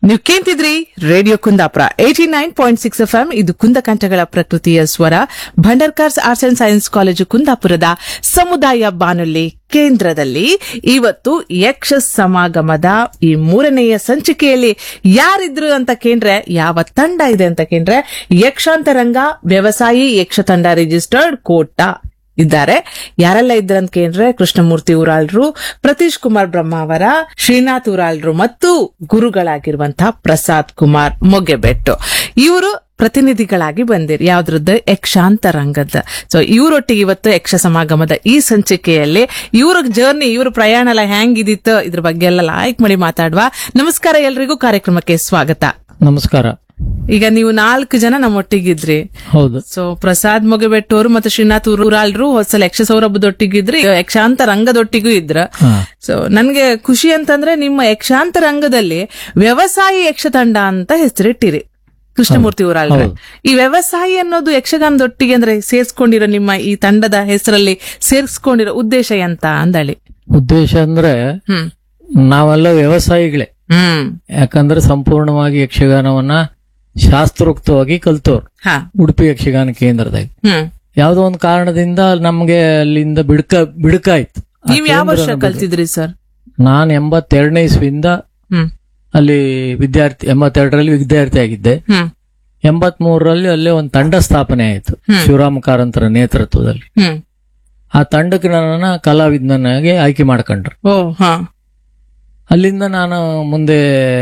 ನೀವು ಕೇಳ್ತಿದ್ರಿ radio Kundapura eighty nine point six F M ಇದು ಕುಂದಕಂಠಗಳ ಪ್ರಕೃತಿಯ ಸ್ವರ Bhandarkars arts and science college ಕುಂದಾಪುರದ ಸಮುದಾಯ ಬಾನುಲಿ ಕೇಂದ್ರದಲ್ಲಿ ಇವತ್ತು ಯಕ್ಷ ಸಮಾಗಮದ ಈ ಮೂರನೆಯ ಸಂಚಿಕೆಯಲ್ಲಿ ಯಾರಿದ್ರು ಅಂತ ಕೇಂದ್ರೆ ಯಾವ ತಂಡ ಇದೆ ಅಂತ ಕೇಂದ್ರೆ ಯಕ್ಷಾಂತರಂಗ ವ್ಯವಸಾಯಿ ಯಕ್ಷ ತಂಡ ರಿಜಿಸ್ಟರ್ಡ್ ಕೋಟ ಇದ್ದಾರೆ ಯಾರೆಲ್ಲ ಇದ್ರಂತ ಕೇಂದ್ರೆ ಕೃಷ್ಣಮೂರ್ತಿ ಊರಾಳ್ರು ಪ್ರತೀಶ್ ಕುಮಾರ್ ಬ್ರಹ್ಮಾವರ ಶ್ರೀನಾಥ್ ಊರಾಳ್ರು ಮತ್ತು ಗುರುಗಳಾಗಿರುವಂತಹ ಪ್ರಸಾದ್ ಕುಮಾರ್ ಮೊಗೆಬೆಟ್ಟು ಇವರು ಪ್ರತಿನಿಧಿಗಳಾಗಿ ಬಂದಿರಿ ಯಾವ್ದ್ರದ್ದು ಯಕ್ಷಾಂತರಂಗದ ಸೊ ಇವರೊಟ್ಟಿಗೆ ಇವತ್ತು ಯಕ್ಷ ಸಮಾಗಮದ ಈ ಸಂಚಿಕೆಯಲ್ಲಿ ಇವ್ರ ಜರ್ನಿ ಇವ್ರ ಪ್ರಯಾಣ ಎಲ್ಲ ಹೆಂಗಿದಿತ್ತು ಇದ್ರ ಬಗ್ಗೆ ಎಲ್ಲ ಲೈಕ್ ಮಾಡಿ ಮಾತಾಡುವ ನಮಸ್ಕಾರ ಎಲ್ರಿಗೂ ಕಾರ್ಯಕ್ರಮಕ್ಕೆ ಸ್ವಾಗತ ನಮಸ್ಕಾರ ಈಗ ನೀವು ನಾಲ್ಕು ಜನ ನಮ್ಮೊಟ್ಟಿಗಿದ್ರಿ ಹೌದು ಸೊ ಪ್ರಸಾದ್ ಮೊಗೆಬೆಟ್ಟವರು ಮತ್ತೆ ಶ್ರೀನಾಥ್ ಊರಾಳ್ರು ಹೊಸ ಯಕ್ಷ ಸೌರಭದೊಟ್ಟಿಗಿದ್ರಿ ಯಕ್ಷಾಂತ ರಂಗದೊಟ್ಟಿಗೂ ಇದ್ರ ಹಾ. ಸೊ ನನ್ಗೆ ಖುಷಿ ಅಂತಂದ್ರೆ ನಿಮ್ಮ ಯಕ್ಷಾಂತ ರಂಗದಲ್ಲಿ ವ್ಯವಸಾಯಿ ಯಕ್ಷತಂಡ ಅಂತ ಹೆಸರಿಟ್ಟಿರಿ ಕೃಷ್ಣಮೂರ್ತಿ ಊರಾಳ್ರೆ ಹೌದು. ಈ ವ್ಯವಸಾಯಿ ಅನ್ನೋದು ಯಕ್ಷಗಾನದೊಟ್ಟಿಗೆ ಅಂದ್ರೆ ಸೇರ್ಸ್ಕೊಂಡಿರೋ ನಿಮ್ಮ ಈ ತಂಡದ ಹೆಸರಲ್ಲಿ ಸೇರ್ಸ್ಕೊಂಡಿರೋ ಉದ್ದೇಶ ಎಂತ ಅಂದಳಿ ಉದ್ದೇಶ ಅಂದ್ರೆ ಹ್ಮ್ ನಾವೆಲ್ಲ ವ್ಯವಸಾಯಿಗಳೇ ಹ್ಮ್ ಯಾಕಂದ್ರೆ ಸಂಪೂರ್ಣವಾಗಿ ಯಕ್ಷಗಾನವನ್ನ ಶಾಸ್ತ್ರೋಕ್ತವಾಗಿ ಕಲ್ತವ್ರು ಹಾ ಉಡುಪಿ ಯಕ್ಷಗಾನ ಕೇಂದ್ರದಾಗ ಹ್ಮ್ ಯಾವ್ದೋ ಒಂದು ಕಾರಣದಿಂದ ನಮ್ಗೆ ಅಲ್ಲಿಂದ ಬಿಡ್ಕ ಬಿಡುಕಾಯ್ತು ಆ ನೀವ್ ಯಾವ ವರ್ಷ ಕೇಂದ್ರನ ಕಲ್ತಿದ್ರಿ ಸರ್ ಬಿಡು. ನಾನ್ ಎಂಬತ್ತೆರಡನೇ ಇಸ್ವಿಯಿಂದ ಹ್ಮ್ ಅಲ್ಲಿ ವಿದ್ಯಾರ್ಥಿ ಎಂಬತ್ತೆರಡರಲ್ಲಿ ವಿದ್ಯಾರ್ಥಿ ಆಗಿದ್ದೆ ಹ್ಮ್ ಎಂಬತ್ ಮೂರರಲ್ಲಿ ಅಲ್ಲೇ ಒಂದು ತಂಡ ಸ್ಥಾಪನೆ ಆಯ್ತು ಹ್ಮ್. ಶಿವರಾಮ ಕಾರಂತರ ನೇತೃತ್ವದಲ್ಲಿ ಹ್ಮ್ ಆ ತಂಡಕ್ಕೆ ನನ್ನನ್ನ ಕಲಾವಿದನಾಗಿ ಆಯ್ಕೆ ಮಾಡ್ಕೊಂಡ್ರು ಓ ಹಾ ಅಲ್ಲಿಂದ ನಾನು ಮುಂದೆ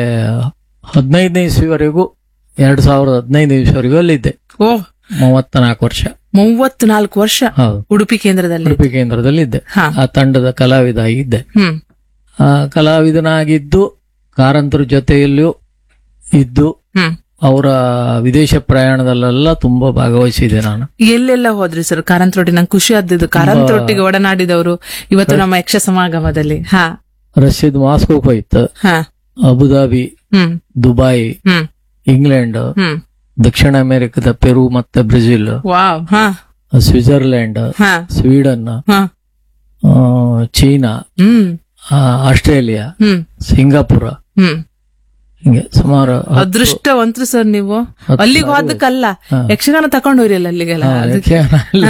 ಹದಿನೈದನೇ ಇಸ್ವಿವರೆಗೂ ಎರಡ್ ಸಾವಿರದ ಹದಿನೈದನೇ ಇಸ್ವಿವರೆಗೂ ಅಲ್ಲಿದ್ದೆ ಓ ಮೂವತ್ತ ನಾಲ್ಕು ವರ್ಷ ಮೂವತ್ನಾಲ್ಕು ವರ್ಷ ಹೌದು ಉಡುಪಿ ಕೇಂದ್ರದಲ್ಲಿ ಉಡುಪಿ ಕೇಂದ್ರದಲ್ಲಿ ಇದ್ದೆ ಹಾ ಆ ತಂಡದ ಕಲಾವಿದ ಆಗಿದ್ದೆ ಹ್ಮ್ ಆ ಕಲಾವಿದನಾಗಿದ್ದು ಕಾರಂತರ ಜೊತೆಯಲ್ಲೂ ಇದ್ದು ಹ್ಮ್ ಅವರ ವಿದೇಶ ಪ್ರಯಾಣದಲ್ಲೆಲ್ಲ ತುಂಬಾ ಭಾಗವಹಿಸಿದೆ ನಾನು ಎಲ್ಲೆಲ್ಲ ಹೋದ್ರಿ ಸರ್ ಕಾರಂತರೊಟ್ಟಿ ನಂಗೆ ಖುಷಿ ಆದ್ದು ಕಾರಂತರೊಟ್ಟಿಗೆ ಒಡನಾಡಿದವರು ಇವತ್ತು ನಮ್ಮ ಯಕ್ಷ ಸಮಾಗಮದಲ್ಲಿ ಹಾ ರಷ್ಯಾದ ಮಾಸ್ಕೋಕ್ ಹೋಯ್ತು ಹಾ ಅಬುದಾಬಿ ಹ್ಮ್ ದುಬೈ ಹ್ಮ್ ಇಂಗ್ಲೆಂಡ್ ಹ್ಮ್ ದಕ್ಷಿಣ ಅಮೆರಿಕದ ಪೆರು ಮತ್ತೆ ಬ್ರೆಜಿಲ್ ವಾವ್ ಹಾ ಸ್ವಿಟ್ಜರ್ಲೆಂಡ್ ಹಾ ಸ್ವೀಡನ್ ಹಾ ಆ, ಚೀನಾ ಹ್ಮ್ ಆ, ಆಸ್ಟ್ರೇಲಿಯಾ ಹ್ಮ್ ಸಿಂಗಾಪುರ ಹ್ಮ್ ಹಿಂಗೆ ಸುಮಾರು ಹತ್ತು- ಅದೃಷ್ಟವಂತ್ರು ಸರ್ ನೀವು ಹತ್ತು ಅಲ್ಲಿಗೆ ಹೋದಕ್ಕಲ್ಲ ಹಾ. ಯಕ್ಷಗಾನ ತಕೊಂಡು ಹೋರಿಯಲ್ಲ ಅಲ್ಲಿಗೆಲ್ಲ ಹಾ, ಅದಕ್ಕೆ ಯಕ್ಷಗಾನ ಅಲ್ಲಿ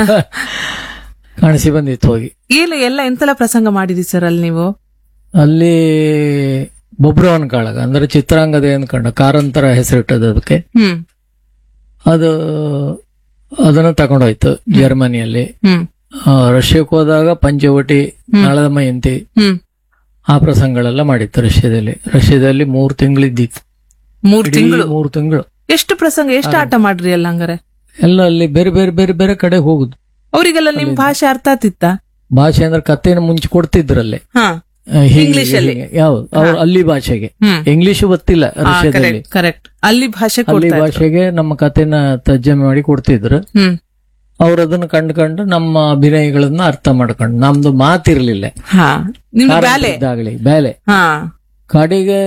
ಕಾಣಿಸಿ ಬಂದಿತ್ತು ಹೋಗಿ ಏನು ಎಲ್ಲ ಎಂತೆಲ್ಲ ಪ್ರಸಂಗ ಮಾಡಿದಿ ಸರ್ ಅಲ್ಲಿ ನೀವು ಅಲ್ಲಿ ಬೊಬ್ರವನ್ ಕಾಳಗ ಅಂದ್ರೆ ಚಿತ್ರಾಂಗದ ಅನ್ಕೊಂಡ ಕಾರಂತರ ಹೆಸರಿಟ್ಟದ ಅದಕ್ಕೆ ಹ್ಮ್ ಅದು ಅದನ್ನ ತಗೊಂಡೋಯ್ತು ಜರ್ಮನಿಯಲ್ಲಿ ಹ್ಮ್ ಆ, ರಷ್ಯಾಕ್ಕೆ ಹೋದಾಗ ಪಂಚವಟಿ ನಾಳದ ಮಯಂತಿ ಹ್ಮ್ ಆ ಪ್ರಸಂಗಗಳೆಲ್ಲ ಮಾಡಿತ್ತು ರಷ್ಯಾದಲ್ಲಿ ರಷ್ಯಾದಲ್ಲಿ ಮೂರ್ ತಿಂಗಳಿದ್ದಿತ್ತು ಮೂರ್ ಇಡೀ ತಿಂಗಳು ಮೂರ್ ತಿಂಗಳು ಎಷ್ಟು ಪ್ರಸಂಗ ಎಷ್ಟು ಆಟ ಮಾಡ್ರಿ ಎಲ್ಲ ಹಂಗಾರೆ ಎಲ್ಲ ಅಲ್ಲಿ ಬೇರೆ ಬೇರೆ ಬೇರೆ ಬೇರೆ ಕಡೆ ಹೋಗುದು ಅವರಿಗೆಲ್ಲ ನಿಮ್ ಭಾಷೆ ಅರ್ಥ ಆತಿತ್ತ ಭಾಷೆ ಅಂದ್ರೆ ಕಥೆನ ಮುಂಚೆ ಕೊಡ್ತಿದ್ರಲ್ಲಿ ಹಾ ಆ, ಹೀಗೆ, English ಅಲ್ಲಿ? ಹೀಗೆ. ಯಾವ್ದು ಅವ್ರ ಅಲ್ಲಿ ಭಾಷೆಗೆ ಹ್ಮ್ ಇಂಗ್ಲಿಷ್ ಗೊತ್ತಿಲ್ಲ ರಷ್ಯಾದಲ್ಲಿ ಕರೆಕ್ಟ್ ಕರೆಕ್ಟ್ ಅಲ್ಲಿ ಭಾಷೆ ಅಲ್ಲಿ ಕೊಡ್ತಾ ಇದ್ರು. ಭಾಷೆಗೆ ನಮ್ಮ ಕಥೆನ ತರ್ಜಮೆ ಮಾಡಿ ಕೊಡ್ತಿದ್ರು ಹ್ಮ್ ಅವ್ರು ಅದನ್ನ ಕಂಡ್ಕೊಂಡು ನಮ್ಮ ಅಭಿನಯಗಳನ್ನ ಅರ್ಥ ಮಾಡ್ಕೊಂಡು ನಮ್ದು ಮಾತಿರ್ಲಿಲ್ಲ ಹಾ ನಿಮ್ದು ಬ್ಯಾಲೆ ಇದ್ದಾಗಲಿ ಬೇಲೆ ಹಾ ಕಡೆಗೆ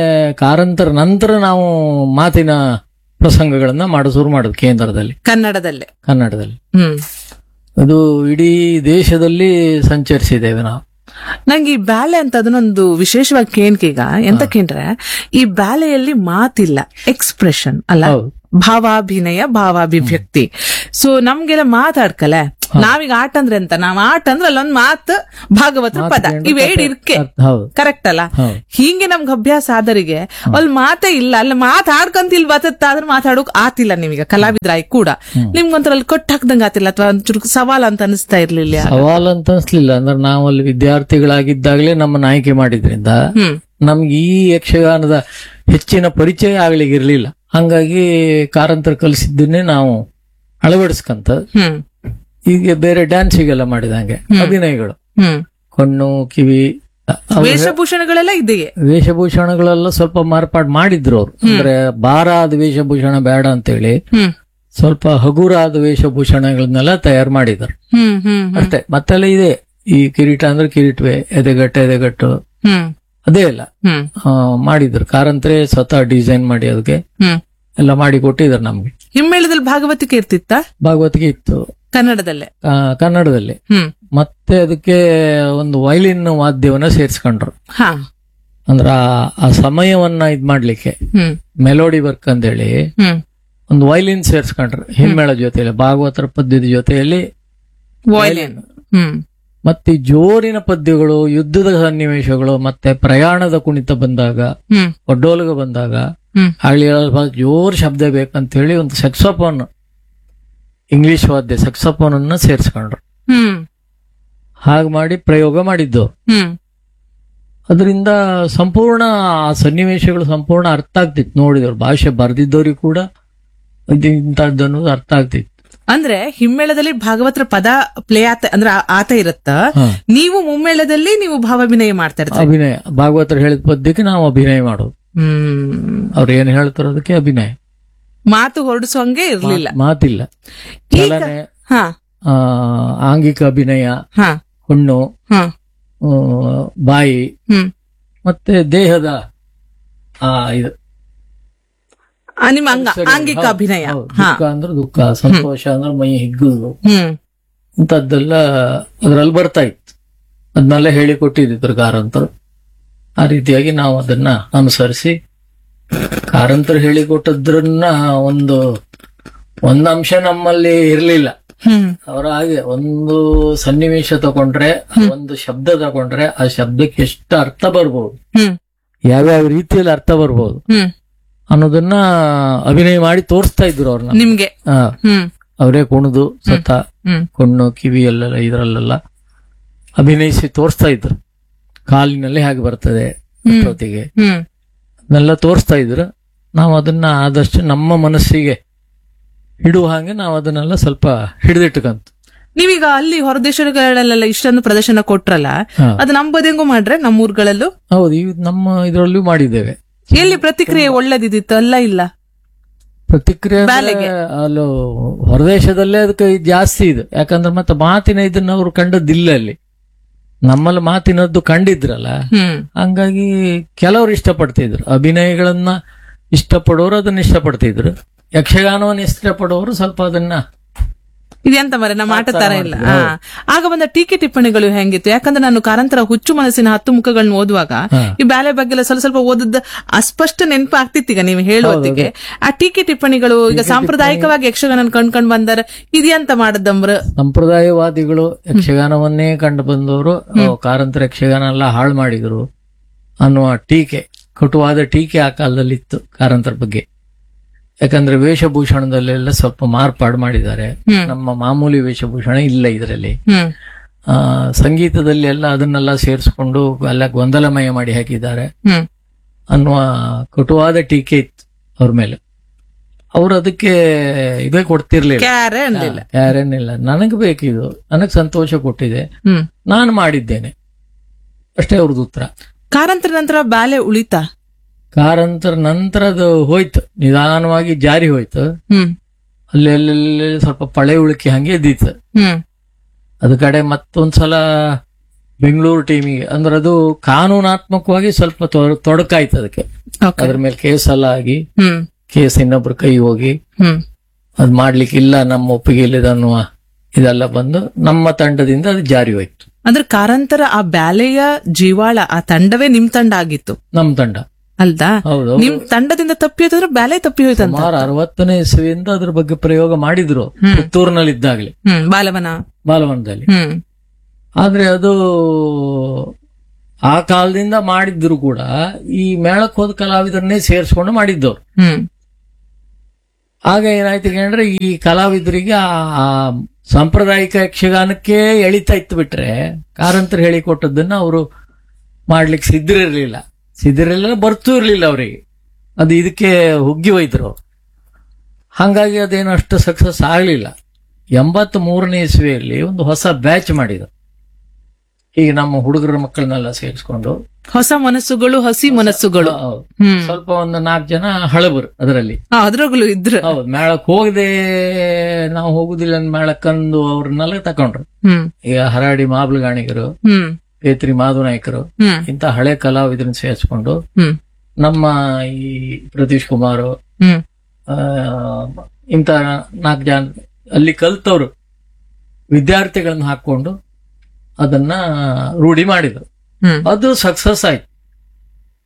ಕಾರಂತರ ನಂತರ ನಾವು ಮಾತಿನ ಪ್ರಸಂಗಗಳನ್ನ ಮಾಡ ಶುರು ಮಾಡುದು ಕೇಂದ್ರದಲ್ಲಿ ಕನ್ನಡದಲ್ಲೇ ಕನ್ನಡದಲ್ಲಿ ಹ್ಮ್ ಅದು ಇಡೀ ದೇಶದಲ್ಲಿ ಸಂಚರಿಸಿದ್ದೇವೆ ನಾವು ನಂಗೆ ಈ ಬ್ಯಾಲೆ ಅಂತ ಅದನ್ನೊಂದು ವಿಶೇಷವಾಗಿ ಕೇಳ್ಕೀಗ ಎಂತ ಕೇಂದ್ರೆ ಈ ಬ್ಯಾಲೆಯಲ್ಲಿ ಮಾತಿಲ್ಲ ಎಕ್ಸ್ಪ್ರೆಷನ್ ಅಲ್ಲ ಹೌದು. ಭಾವಾಭಿನಯ ಭಾವಾಭಿವ್ಯಕ್ತಿ ಸೊ ನಮ್ಗೆಲ್ಲ ಮಾತಾಡ್ಕಲೆ ನಾವೀಗ ಆಟ ಅಂದ್ರೆ ಎಂತ ನಾವ್ ಆಟ ಅಂದ್ರೆ ಅಲ್ಲೊಂದ್ ಮಾತು ಭಾಗವತ ಪದ ಮಾತ್ಕೊಂಡು ಇವೇಡ್ ಕಥೆ- ಇರ್ಕೆ ಹೌದು ಕರೆಕ್ಟ್ ಅಲ್ಲ ಹೌದು ಹೀಗೆ ನಮ್ಗೆ ಅಭ್ಯಾಸ ಆದರಿಗೆ ಅಲ್ಲಿ ಮಾತೇ ಇಲ್ಲ ಅಲ್ಲಿ ಮಾತಾಡ್ಕಂತ ಇಲ್ಲಿ ಬತ್ತತ್ತ ಆದ್ರೆ ಮಾತಾಡೋಕ್ ಆತಿಲ್ಲ ನಿಮಗೆ ಕಲಾವಿದ್ರಾಯ್ ಕೂಡ ನಿಮ್ಗೊಂಥರ ಅಲ್ಲಿ ಕೊಟ್ಟು ಹಾಕ್ದಂಗ ಆತಿಲ್ಲ ಅಥವಾ ಒಂಚೂರು ಸವಾಲ್ ಅಂತ ಅನಿಸ್ತಾ ಇರ್ಲಿಲ್ಲ ಸವಾಲ್ ಅಂತ ಅನ್ಸ್ಲಿಲ್ಲ ಅಂದ್ರೆ ನಾವು ಅಲ್ಲಿ ವಿದ್ಯಾರ್ಥಿಗಳಾಗಿದ್ದಾಗಲೇ ನಮ್ಮನ್ನ ಆಯ್ಕೆ ಮಾಡಿದ್ರಿಂದ ಹ್ಮ್ ನಮ್ಗೆ ಈ ಯಕ್ಷಗಾನದ ಹೆಚ್ಚಿನ ಪರಿಚಯ ಆಗ್ಲಿಕ್ಕೆ ಇರ್ಲಿಲ್ಲ ಹಂಗಾಗಿ ಕಾರಂತರ ಕಲಿಸಿದ್ದನ್ನೇ ನಾವು ಅಳವಡಿಸ್ಕಂತ ಹ್ಮ್ ಈಗ ಬೇರೆ ಡ್ಯಾನ್ಸಿಗೆಲ್ಲ ಮಾಡಿದಂಗೆ ಅಭಿನಯಗಳು ಹ್ಮ್ ಕಣ್ಣು ಕಿವಿ ಅವ್ರ ವೇಷಭೂಷಣಗಳೆಲ್ಲ ಇದೆಯೇ ವೇಷಭೂಷಣಗಳೆಲ್ಲ ಸ್ವಲ್ಪ ಮಾರ್ಪಾಡು ಮಾಡಿದ್ರು ಅವ್ರು ಅಂದ್ರೆ ಭಾರ ಆದ ವೇಷಭೂಷಣ ಬೇಡ ಅಂತೇಳಿ ಹ್ಮ್ ಸ್ವಲ್ಪ ಹಗುರಾದ ವೇಷಭೂಷಣಗಳನ್ನೆಲ್ಲ ತಯಾರು ಮಾಡಿದ್ರು ಹ್ಮ್ ಹ್ಮ್ ಅಷ್ಟೇ ಮತ್ತೆಲ್ಲ ಇದೆ ಈ ಕಿರೀಟ ಅಂದ್ರೆ ಕಿರೀಟವೇ ಎದೆಗಟ್ಟು ಎದೆಗಟ್ಟು ಹ್ಮ್ ಅದೇ ಇಲ್ಲ ಹ್ಮ್ ಆ, ಮಾಡಿದ್ರು ಕಾರಂತರೇ ಸ್ವತಃ ಡಿಸೈನ್ ಮಾಡಿ ಅದಕ್ಕೆ ಹ್ಮ್ ಎಲ್ಲ ಮಾಡಿ ಕೊಟ್ಟಿದ್ರು ನಮ್ಗೆ ಹಿಮ್ಮೇಳದಲ್ಲಿ ಭಾಗವತಿಕೆ ಇರ್ತಿತ್ತ ಭಾಗವತಿಗೆ ಇತ್ತು ಕನ್ನಡದಲ್ಲೇ ಆ, ಕನ್ನಡದಲ್ಲಿ ಹ್ಮ್ ಮತ್ತೆ ಅದಕ್ಕೆ ಒಂದು ವೈಲಿನ್ ವಾದ್ಯವನ್ನ ಸೇರಿಸ್ಕೊಂಡ್ರು ಹಾ ಅಂದ್ರ ಆ- ಆ ಸಮಯವನ್ನ ಇದ್ ಮಾಡ್ಲಿಕ್ಕೆ ಹ್ಮ್ ಮೆಲೋಡಿ ವರ್ಕ್ ಅಂತೇಳಿ ಹ್ಮ್ ಒಂದು ವೈಲಿನ್ ಸೇರ್ಸ್ಕೊಂಡ್ರು ಹಿಮ್ಮೇಳ ಜೊತೆಯಲ್ಲಿ ಭಾಗವತರ ಪದ್ಯದ ಜೊತೆಯಲ್ಲಿ ವಾಯ್ಲಿನ್ ಹ್ಮ್ ಮತ್ತೆ ಈ ಜೋರಿನ ಪದ್ಯಗಳು ಯುದ್ಧದ ಸನ್ನಿವೇಶಗಳು ಮತ್ತೆ ಪ್ರಯಾಣದ ಕುಣಿತ ಬಂದಾಗ ಹ್ಮ್ ಒಡ್ಡೋಲಗ ಬಂದಾಗ ಹ್ಮ್ ಹಳ್ಳಿ ಜೋರ್ ಶಬ್ದ ಬೇಕಂತ ಹೇಳಿ ಒಂದು ಸೆಕ್ಸೋಫೋನ್ ಇಂಗ್ಲಿಷ್ ವಾದ್ಯ ಸೆಕ್ಸೋಫೋನ್ ಅನ್ನ ಸೇರಿಸ್ಕೊಂಡ್ರು ಹ್ಮ್ ಹಾಗೆ ಮಾಡಿ ಪ್ರಯೋಗ ಮಾಡಿದ್ದು ಹ್ಮ್ ಅದರಿಂದ ಸಂಪೂರ್ಣ ಆ ಸನ್ನಿವೇಶಗಳು ಸಂಪೂರ್ಣ ಅರ್ಥ ಆಗ್ತಿತ್ತು ನೋಡಿದವ್ರು ಭಾಷೆ ಬರ್ದಿದ್ದವ್ರಿಗೆ ಕೂಡ ಇದು ಇಂಥದ್ದು ಅನ್ನೋದು ಅರ್ಥ ಆಗ್ತಿತ್ತು ಅಂದ್ರೆ ಹಿಮ್ಮೇಳದಲ್ಲಿ ಭಾಗವತರ ಪದ ಪ್ಲೇ ಆತ ಅಂದ್ರೆ ಆ- ಆತ ಇರುತ್ತ ಹಾ. ನೀವು ಮುಮ್ಮೇಳದಲ್ಲಿ ನೀವು ಭಾವಾಭಿನಯ ಮಾಡ್ತಾ ಇರ್ತೀರಿ ಅಭಿನಯ ಭಾಗವತರು ಹೇಳಿದ ಪದ್ಯಕ್ಕೆ ನಾವು ಅಭಿನಯ ಮಾಡೋದು ಹ್ಮ್ ಅವ್ರು ಏನ್ ಹೇಳ್ತಾರೋ ಅದಕ್ಕೆ ಅಭಿನಯ ಮಾತು ಹೊರಡಿಸುವಂಗೆ ಇರ್ಲಿಲ್ಲ ಮಾತಿಲ್ಲ ಚಲನೆ ಹಾ ಆ, ಆಂಗಿಕ ಅಭಿನಯ ಹಾ ಹುಣ್ಣು ಹಾ ಆ, ಬಾಯಿ ಹ್ಮ್ ಮತ್ತೆ ದೇಹದ ಆ ಇದು ಆ, ನಿಮ್ಮ ಅಂಗ ಸರಿ, ಆಂಗಿಕ ಹೌದು, ಅಭಿನಯ ಹೌದು. ಹಾ ದುಃಖ ಅಂದ್ರೆ ದುಃಖ ಸಂತೋಷ ಅಂದ್ರೆ ಮೈ ಹಿಗ್ಗುದು ಹ್ಮ್ ಇಂಥದ್ದೆಲ್ಲ ಅದ್ರಲ್ಲಿ ಬರ್ತಾ ಇತ್ತು ಅದನ್ನೆಲ್ಲ ಹೇಳಿಕೊಟ್ಟಿದ್ರು ಕಾರಂತರು ಆ ರೀತಿಯಾಗಿ ನಾವು ಅದನ್ನ ಅನುಸರಿಸಿ ಕಾರಂತರು ಹೇಳಿಕೊಟ್ಟದ್ರನ್ನ ಒಂದು ಒಂದು ಅಂಶ ನಮ್ಮಲ್ಲಿ ಇರಲಿಲ್ಲ ಹ್ಮ್ ಅವರ ಹಾಗೆ ಒಂದು ಸನ್ನಿವೇಶ ತಗೊಂಡ್ರೆ ಒಂದು ಶಬ್ದ ತಗೊಂಡ್ರೆ ಆ ಶಬ್ದಕ್ಕೆ ಎಷ್ಟು ಅರ್ಥ ಬರ್ಬೋದು ಹ್ಮ್ ಯಾವ್ಯಾವ ರೀತಿಯಲ್ಲಿ ಅರ್ಥ ಬರ್ಬೋದು ಹ್ಮ್ ಅನ್ನೋದನ್ನ ಅಭಿನಯ ಮಾಡಿ ತೋರಿಸ್ತಾ ಇದ್ರು ಅವ್ರನ್ನ ನಿಮ್ಗೆ ಆ, ಹ್ಮ್ ಅವರೇ ಕುಣಿದು ಸತ ಹ್ಮ್ ಕಣ್ಣು ಕಿವಿಯಲ್ಲೆಲ್ಲ ಇದರಲ್ಲೆಲ್ಲ ಅಭಿನಯಿಸಿ ತೋರಿಸ್ತಾ ಇದ್ರು ಕಾಲಿನಲ್ಲಿ ಹೇಗೆ ಬರ್ತದೆ ಪ್ರಕೃತಿಗೆ ಹ್ಮ್ ಅದನ್ನೆಲ್ಲ ತೋರಿಸ್ತಾ ಇದ್ರು ನಾವು ಅದನ್ನ ಆದಷ್ಟು ನಮ್ಮ ಮನಸ್ಸಿಗೆ ಹಿಡುವ ಹಾಗೆ ನಾವು ಅದನ್ನೆಲ್ಲ ಸ್ವಲ್ಪ ಹಿಡಿದಿಟ್ಟುಕಂತ ನೀವೀಗ ಅಲ್ಲಿ ಹೊರದೇಶಗಳಲ್ಲೆಲ್ಲ ಇಷ್ಟೊಂದು ಪ್ರದರ್ಶನ ಕೊಟ್ರಲ್ಲ ಹಾ. ಅದು ನಮ್ಮ ಬದಿಯಂಗೂ ಮಾಡ್ರೆ ನಮ್ಮ ಊರುಗಳಲ್ಲೂ ಹೌದು ಇವ್ ನಮ್ಮ ಇದರಲ್ಲೂ ಮಾಡಿದ್ದೇವೆ ಎಲ್ಲಿ ಪ್ರತಿಕ್ರಿಯೆ ಒಳ್ಳೇದಿದ್ದಿತ್ತು ಅಲ್ಲ ಇಲ್ಲ ಪ್ರತಿಕ್ರಿಯೆ ಅಂದ್ರೆ ಬ್ಯಾಲೆಗೆ. ಅಲ್ಲೂ ಹೊರದೇಶದಲ್ಲೇ ಅದಕ್ಕೆ ಇದ್ ಜಾಸ್ತಿ ಇದು ಯಾಕಂದ್ರೆ ಮತ್ತೆ ಮಾತಿನ ಇದನ್ನ ಅವರು ಕಂಡದ್ದಿಲ್ಲ ಅಲ್ಲಿ ನಮ್ಮಲ್ಲಿ ಮಾತಿನದ್ದು ಕಂಡಿದ್ರಲ್ಲ ಹ್ಮ್ ಹಂಗಾಗಿ ಕೆಲವರು ಇಷ್ಟಪಡ್ತಿದ್ರು ಅಭಿನಯಗಳನ್ನ ಇಷ್ಟಪಡೋರು ಅದನ್ನ ಇಷ್ಟಪಡ್ತಿದ್ರು ಯಕ್ಷಗಾನವನ್ನು ಇಷ್ಟಪಡೋರು ಸ್ವಲ್ಪ ಅದನ್ನ ಇದೆಂತ ಮರೆ ನಮ್ಮ ಆಟ ತರ ಇಲ್ಲ ಹಾ. ಆಗ ಬಂದ ಟೀಕೆ ಟಿಪ್ಪಣಿಗಳು ಹೆಂಗಿತ್ತು ಯಾಕಂದ್ರೆ ನಾನು ಕಾರಂತರ ಹುಚ್ಚು ಮನಸ್ಸಿನ ಹತ್ತು ಮುಖಗಳನ್ನ ಓದುವಾಗ ಹಾ. ಈ ಬ್ಯಾಲೆ ಬಗ್ಗೆ ಎಲ್ಲ ಸ್ವಲ್ಪ ಸ್ವಲ್ಪ ಓದದ ಅಸ್ಪಷ್ಟ ನೆನಪು ಆಗ್ತಿತ್ತೀಗ ನೀವು ಹೇಳುವತ್ತಿಗೆ ಆ ಟೀಕೆ ಟಿಪ್ಪಣಿಗಳು ಈಗ ಸಾಂಪ್ರದಾಯಿಕವಾಗಿ ಯಕ್ಷಗಾನ ಕಂಡ್ಕೊಂಡ್ ಬಂದಾರ ಇದೆಂತ ಮಾಡದಮ್ರ ಸಂಪ್ರದಾಯವಾದಿಗಳು ಯಕ್ಷಗಾನವನ್ನೇ ಕಂಡು ಬಂದವರು ಕಾರಂತರ ಯಕ್ಷಗಾನ ಎಲ್ಲ ಹಾಳು ಮಾಡಿದ್ರು ಅನ್ನುವ ಟೀಕೆ ಕಟುವಾದ ಟೀಕೆ ಆ ಕಾಲದಲ್ಲಿ ಇತ್ತು ಕಾರಂತರ ಬಗ್ಗೆ ಯಾಕಂದ್ರೆ ವೇಷಭೂಷಣದಲ್ಲೆಲ್ಲ ಸ್ವಲ್ಪ ಮಾರ್ಪಾಡು ಮಾಡಿದ್ದಾರೆ ಹ್ಮ್. ನಮ್ಮ ಮಾಮೂಲಿ ವೇಷಭೂಷಣ ಇಲ್ಲ ಇದರಲ್ಲಿ ಹ್ಮ್ ಆ ಸಂಗೀತದಲ್ಲಿ ಎಲ್ಲ ಅದನ್ನೆಲ್ಲ ಸೇರಿಸ್ಕೊಂಡು ಎಲ್ಲ ಗೊಂದಲಮಯ ಮಾಡಿ ಹಾಕಿದ್ದಾರೆ ಹ್ಮ್ ಅನ್ನುವ ಕಟುವಾದ ಟೀಕೆ ಇತ್ತು ಅವ್ರ ಮೇಲೆ ಅವರು ಅದಕ್ಕೆ ಇದೇ ಕೊಡ್ತಿರ್ಲಿಲ್ಲ ಕ್ಯಾರೆ ಅನ್ಲಿಲ್ಲ ಯಾರೇನಿಲ್ಲ ನನಗೆ ಬೇಕಿದು ನನಗೆ ಸಂತೋಷ ಕೊಟ್ಟಿದೆ ಹ್ಮ್ ನಾನು ಮಾಡಿದ್ದೇನೆ ಅಷ್ಟೇ ಅವ್ರದ್ದು ಉತ್ತರ ಕಾರಂತರ ನಂತರ ಬ್ಯಾಲೆ ಉಳಿತಾ ಕಾರಂತರ ನಂತರ ಅದು ಹೋಯ್ತು ನಿಧಾನವಾಗಿ ಜಾರಿ ಹೋಯ್ತು ಹ್ಮ್ ಅಲ್ಲಿ ಅಲ್ಲಿ ಸ್ವಲ್ಪ ಪಳೆ ಉಳಿಕೆ ಹಂಗೆ ಇದ್ದಿತ್ತು ಹ್ಮ್ ಅದ ಕಡೆ ಮತ್ತೊಂದ್ಸಲ ಬೆಂಗಳೂರು ಟೀಮಿಗೆ ಅಂದ್ರೆ ಅದು ಕಾನೂನಾತ್ಮಕವಾಗಿ ಸ್ವಲ್ಪ ತೊಡ- ತೊಡಕಾಯ್ತು ಅದಕ್ಕೆ ಓಕೆ ಅದ್ರ ಮೇಲೆ ಕೇಸ್ ಎಲ್ಲ ಆಗಿ ಹ್ಮ್ ಕೇಸ್ ಇನ್ನೊಬ್ರ ಕೈ ಹೋಗಿ ಹ್ಮ್ ಅದ್ ಮಾಡ್ಲಿಕ್ಕೆ ಇಲ್ಲ ನಮ್ಮ ಒಪ್ಪಿಗೆ ಇಲ್ಲದ ಅನ್ನುವ ಇದೆಲ್ಲ ಬಂದು ನಮ್ಮ ತಂಡದಿಂದ ಅದು ಜಾರಿ ಹೋಯ್ತು ಅಂದ್ರೆ ಕಾರಂತರ ಆ ಬ್ಯಾಲೆಯ ಜೀವಾಳ ಆ ತಂಡವೇ ನಿಮ್ ತಂಡ ಆಗಿತ್ತು ನಮ್ಮ ತಂಡ ಅಲ್ದಾ ಹೌದು ನಿಮ್ ತಂಡದಿಂದ ತಪ್ಪಿ ಹೋಯ್ತಂದ್ರೆ ಬ್ಯಾಲೆ ತಪ್ಪಿ ಹೋಯ್ತಂತ ಸುಮಾರು ಅರವತ್ತನೇ ಇಸವಿಯಿಂದ ಅದ್ರ ಬಗ್ಗೆ ಪ್ರಯೋಗ ಮಾಡಿದ್ರು ಪುತ್ತೂರಿನಲ್ಲಿ ಇದ್ದಾಗಲೇ ಹ್ಮ್ ಬಾಲವನ ಬಾಲವನದಲ್ಲಿ ಹ್ಮ್ ಆದ್ರೆ ಅದು ಆ ಕಾಲದಿಂದ ಮಾಡಿದ್ರು ಕೂಡ ಈ ಮೇಳಕ್ಕೆ ಹೋದ ಕಲಾವಿದರನ್ನೇ ಸೇರಿಸ್ಕೊಂಡು ಮಾಡಿದ್ದವ್ರು ಹ್ಮ್ ಆಗ ಏನಾಯ್ತು ಅಂದ್ರೆ ಈ ಕಲಾವಿದರಿಗೆ ಆ ಆ ಸಾಂಪ್ರದಾಯಿಕ ಯಕ್ಷಗಾನಕ್ಕೆ ಎಳಿತಾ ಇತ್ತು ಬಿಟ್ರೆ ಕಾರಂತರು ಹೇಳಿಕೊಟ್ಟದ್ದನ್ನ ಅವರು ಮಾಡ್ಲಿಕ್ಕೆ ಸಿದ್ಧರಿರ್ಲಿಲ್ಲ ಸಿದ್ಧರಿರ್ಲಿಲ್ಲ ಬರ್ತೂ ಇರ್ಲಿಲ್ಲ ಅವರಿಗೆ ಅದು ಇದಕ್ಕೆ ಹುಗ್ಗಿ ಹೋಯ್ತರು ಹಂಗಾಗಿ ಅದೇನು ಅಷ್ಟು ಸಕ್ಸಸ್ ಆಗ್ಲಿಲ್ಲ ಎಂಬತ್ ಮೂರನೇ ಇಸ್ವಿಯಲ್ಲಿ ಒಂದು ಹೊಸ ಬ್ಯಾಚ್ ಮಾಡಿದ್ರು ಈಗ ನಮ್ಮ ಹುಡುಗರ ಮಕ್ಕಳನ್ನೆಲ್ಲ ಸೇರಿಸ್ಕೊಂಡು ಹೊಸ ಮನಸ್ಸುಗಳು ಹಸಿ ಮನಸ್ಸುಗಳು ಹೌದು. ಹ್ಮ್ ಸ್ವಲ್ಪ ಒಂದು ನಾಲ್ಕು ಜನ ಹಳಬರು ಅದರಲ್ಲಿ ಆ, ಅದ್ರೊಳಗೂ ಇದ್ರು ಹೌದು ಮೇಳಕ್ ಹೋಗದೆ ನಾವು ಹೋಗುದಿಲ್ಲ ಅಂದ್ ಮೇಳಕ್ಕಂದು ಅವ್ರನ್ನೆಲ್ಲ ತಕೊಂಡ್ರು ಹ್ಮ್ ಈಗ ಹರಾಡಿ ಮಾಬ್ಲಗಾಣಿಗರು ಹ್ಮ್ ಪೇತ್ರಿ ಮಾಧುನಾಯ್ಕರು ಹ್ಮ್ ಇಂತ ಹಳೆ ಕಲಾವಿದರನ್ನ ಸೇರಿಸ್ಕೊಂಡು ಹ್ಮ್ ನಮ್ಮ ಈ ಪ್ರತೀಶ್ ಕುಮಾರ್ ಹ್ಮ್ ಆ, ಇಂತ ನಾಲ್ಕು ಜನ ಅಲ್ಲಿ ಕಲ್ತವ್ರು ವಿದ್ಯಾರ್ಥಿಗಳನ್ನ ಹಾಕೊಂಡು ಅದನ್ನ ರೂಢಿ ಮಾಡಿದ್ರು ಹ್ಮ್ ಅದು ಸಕ್ಸಸ್ ಆಯ್ತು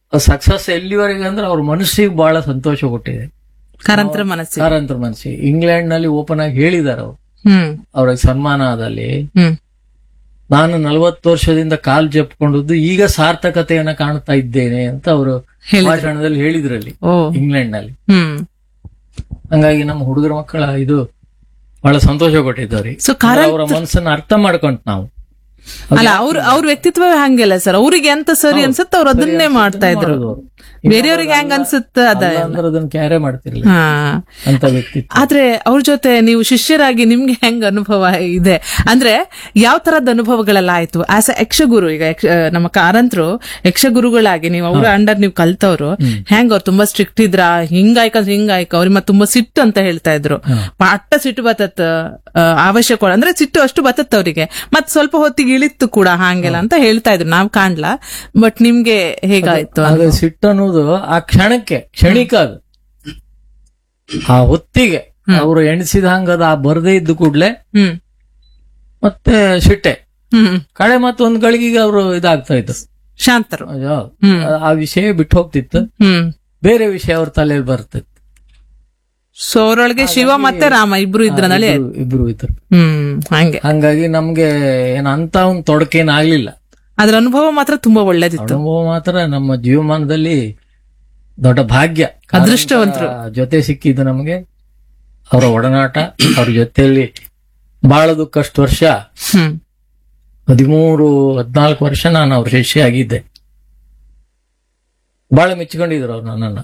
ಸಕ್ಸಸ್ ಎಲ್ಲಿವರೆಗೆ ಅಂದ್ರೆ ಅವ್ರ ಮನಸ್ಸಿಗೆ ಬಹಳ ಸಂತೋಷ ಕೊಟ್ಟಿದೆ ಕಾರಂತರ ಮನಸ್ಸಿಗೆ ಕಾರಂತರ ಮನಸ್ಸಿಗೆ ಇಂಗ್ಲೆಂಡ್ ನಲ್ಲಿ ಓಪನ್ ಆಗಿ ಹೇಳಿದಾರೆ ಅವ್ರು ಹ್ಮ್ ಅವ್ರಿಗೆ ಸನ್ಮಾನ ಆದಲ್ಲಿ ಹ್ಮ್ ನಾನು ನಲವತ್ತು ವರ್ಷದಿಂದ ಕಾಲ್ ಜಪ್ಕೊಂಡದ್ದು ಈಗ ಸಾರ್ಥಕತೆಯನ್ನ ಕಾಣ್ತಾ ಇದ್ದೇನೆ ಅಂತ ಅವರು ಹೇಳಿದ್ರು. ಭಾಷಣದಲ್ಲಿ ಹೇಳಿದ್ರಲ್ಲಿ ಓ ಇಂಗ್ಲೆಂಡ್ ನಲ್ಲಿ ಹ್ಮ್ ಹಂಗಾಗಿ ನಮ್ಮ ಹುಡುಗರ ಮಕ್ಕಳ ಇದು ಬಹಳ ಸಂತೋಷ ಕೊಟ್ಟಿದ್ದಾರೆ ಸೊ ಕಾರ ಅವರ ಮನಸ್ಸನ್ನ ಅರ್ಥ ಮಾಡ್ಕೊಂತ ನಾವು ಅಲ್ಲ ಅವ್ರ ಅವ್ರ ವ್ಯಕ್ತಿತ್ವವೇ ಹಂಗಿಲ್ಲ ಸರ್ ಅವ್ರಿಗೆ ಎಂತ ಸರಿ ಅನ್ಸುತ್ತೆ ಅವ್ರು ಅದನ್ನೇ ಮಾಡ್ತಾ ಇದ್ರು ಮಾಡೋದು ಅವ್ರು. ಬೇರೆಯವ್ರಿಗೆ ಹೆಂಗ್ ಅನ್ಸುತ್ತ ಅದ ಅಲ್ಲ ಅಂದ್ರೆ ಅದನ್ನ ಕ್ಯಾರೆ ಮಾಡ್ತಿರ್ಲಿಲ್ಲ ಹಾ ಅಂತ ವ್ಯಕ್ತಿತ್ವ ಆದ್ರೆ ಅವ್ರ ಜೊತೆ ನೀವು ಶಿಷ್ಯರಾಗಿ ನಿಮ್ಗೆ ಹೆಂಗ್ ಅನುಭವ ಇದೆ ಅಂದ್ರೆ ಯಾವ ತರದ ಅನುಭವಗಳೆಲ್ಲ ಆಯ್ತು ಆಸ್ ಅ ಯಕ್ಷಗುರು ಈಗ ಯಕ್ಷ- ಆ, ನಮ್ಮ ಕಾರಂತರು ಯಕ್ಷಗುರುಗಳಾಗಿ ನೀವು ಅವ್ರ ಅಂಡರ್ ನೀವು ಕಲ್ತವ್ರು ಹೆಂಗ್ ಅವ್ರು ತುಂಬಾ ಸ್ಟ್ರಿಕ್ಟ್ ಇದ್ರ ಹಿಂಗಾಯ್ಕ ಹಿಂಗಾಯ್ಕ ಅವ್ರಿಗೆ ಮತ್ತೆ ತುಂಬಾ ಸಿಟ್ಟು ಅಂತ ಹೇಳ್ತಾ ಇದ್ರು ಪಟ್ಟ ಸಿಟ್ಟು ಬತ್ತತ್ ಅವಶ್ಯಕ ಅಂದ್ರೆ ಸಿಟ್ಟು ಅಷ್ಟು ಬತ್ತತ್ ಅವ್ರಿಗೆ ಮತ್ ಸ್ವಲ್ಪ ಹೊತ್ತಿಗೆ ಇಳಿತ್ತು ಕೂಡ ಹಾಗೆಲ್ಲ ಅಂತ ಹೇಳ್ತಾ ಇದ್ರು ನಾವ್ ಕಾಣ್ಲಾ ಬಟ್ ನಿಮ್ಗೆ ಹೇಗಾಯ್ತು ಅಂತ? ಅದು ಸಿಟ್ಟು ಅನ್ನೋದು ಆ ಕ್ಷಣಕ್ಕೆ ಕ್ಷಣಿಕ ಅದು ಆ ಹೊತ್ತಿಗೆ ಅವರು ಎಣಿಸಿದ ಹಂಗದ ಆ ಬರದೇ ಇದ್ದು ಕೂಡ್ಲೆ ಹ್ಮ್ ಮತ್ತೆ ಸಿಟ್ಟೆ ಹ್ಮ್ ಕಡೆ ಮತ್ತೊಂದ್ ಗಳಿಗೆಗೆ ಅವರು ಇದಾಗ್ತಾ ಇತ್ತು ಶಾಂತರು ಅಯ್ಯೋ, ಹ್ಮ್. ಆ ವಿಷಯ ಬಿಟ್ಟು ಹೋಗ್ತಿತ್ತು ಹ್ಮ್ ಬೇರೆ ವಿಷಯ ಅವ್ರ ತಲೆಯಲ್ಲಿ ಬರ್ತಿತ್ತು ಸೊ ಅವ್ರೊಳಗೆ ಶಿವ ಮತ್ತೆ ರಾಮ ಇಬ್ರು ಇದ್ರಲ್ಲಿ ಇಬ್ರು- ಇಬ್ರು ಇದ್ರು ಹ್ಮ್ ಹಂಗೆ ಹಂಗಾಗಿ ನಮ್ಗೆ ಏನ್ ಅಂತ ಒಂದ್ ತೊಡಕೇನ್ ಆಗ್ಲಿಲ್ಲ ಅದ್ರ ಅನುಭವ ಮಾತ್ರ ತುಂಬಾ ಒಳ್ಳೇದಿತ್ತು ಅನುಭವ ಮಾತ್ರ ನಮ್ಮ ಜೀವಮಾನದಲ್ಲಿ ದೊಡ್ಡ ಭಾಗ್ಯ ಅದೃಷ್ಟವಂತರು. ಕಾರಣದ ಜೊತೆ ಸಿಕ್ಕಿದ್ದು ನಮಗೆ ಅವರ ಒಡನಾಟ ಅವ್ರ ಜೊತೆಯಲ್ಲಿ ಬಾಳದಕ್ಕಷ್ಟು ವರ್ಷ ಹ್ಮ್ ಹದಿಮೂರು ಹದ್ನಾಲ್ಕು ವರ್ಷ ನಾನು ಅವ್ರ ಶಿಷ್ಯ ಆಗಿದ್ದೆ ಬಹಳ ಮೆಚ್ಕೊಂಡಿದ್ರು ಅವ್ರು ನನ್ನನ್ನ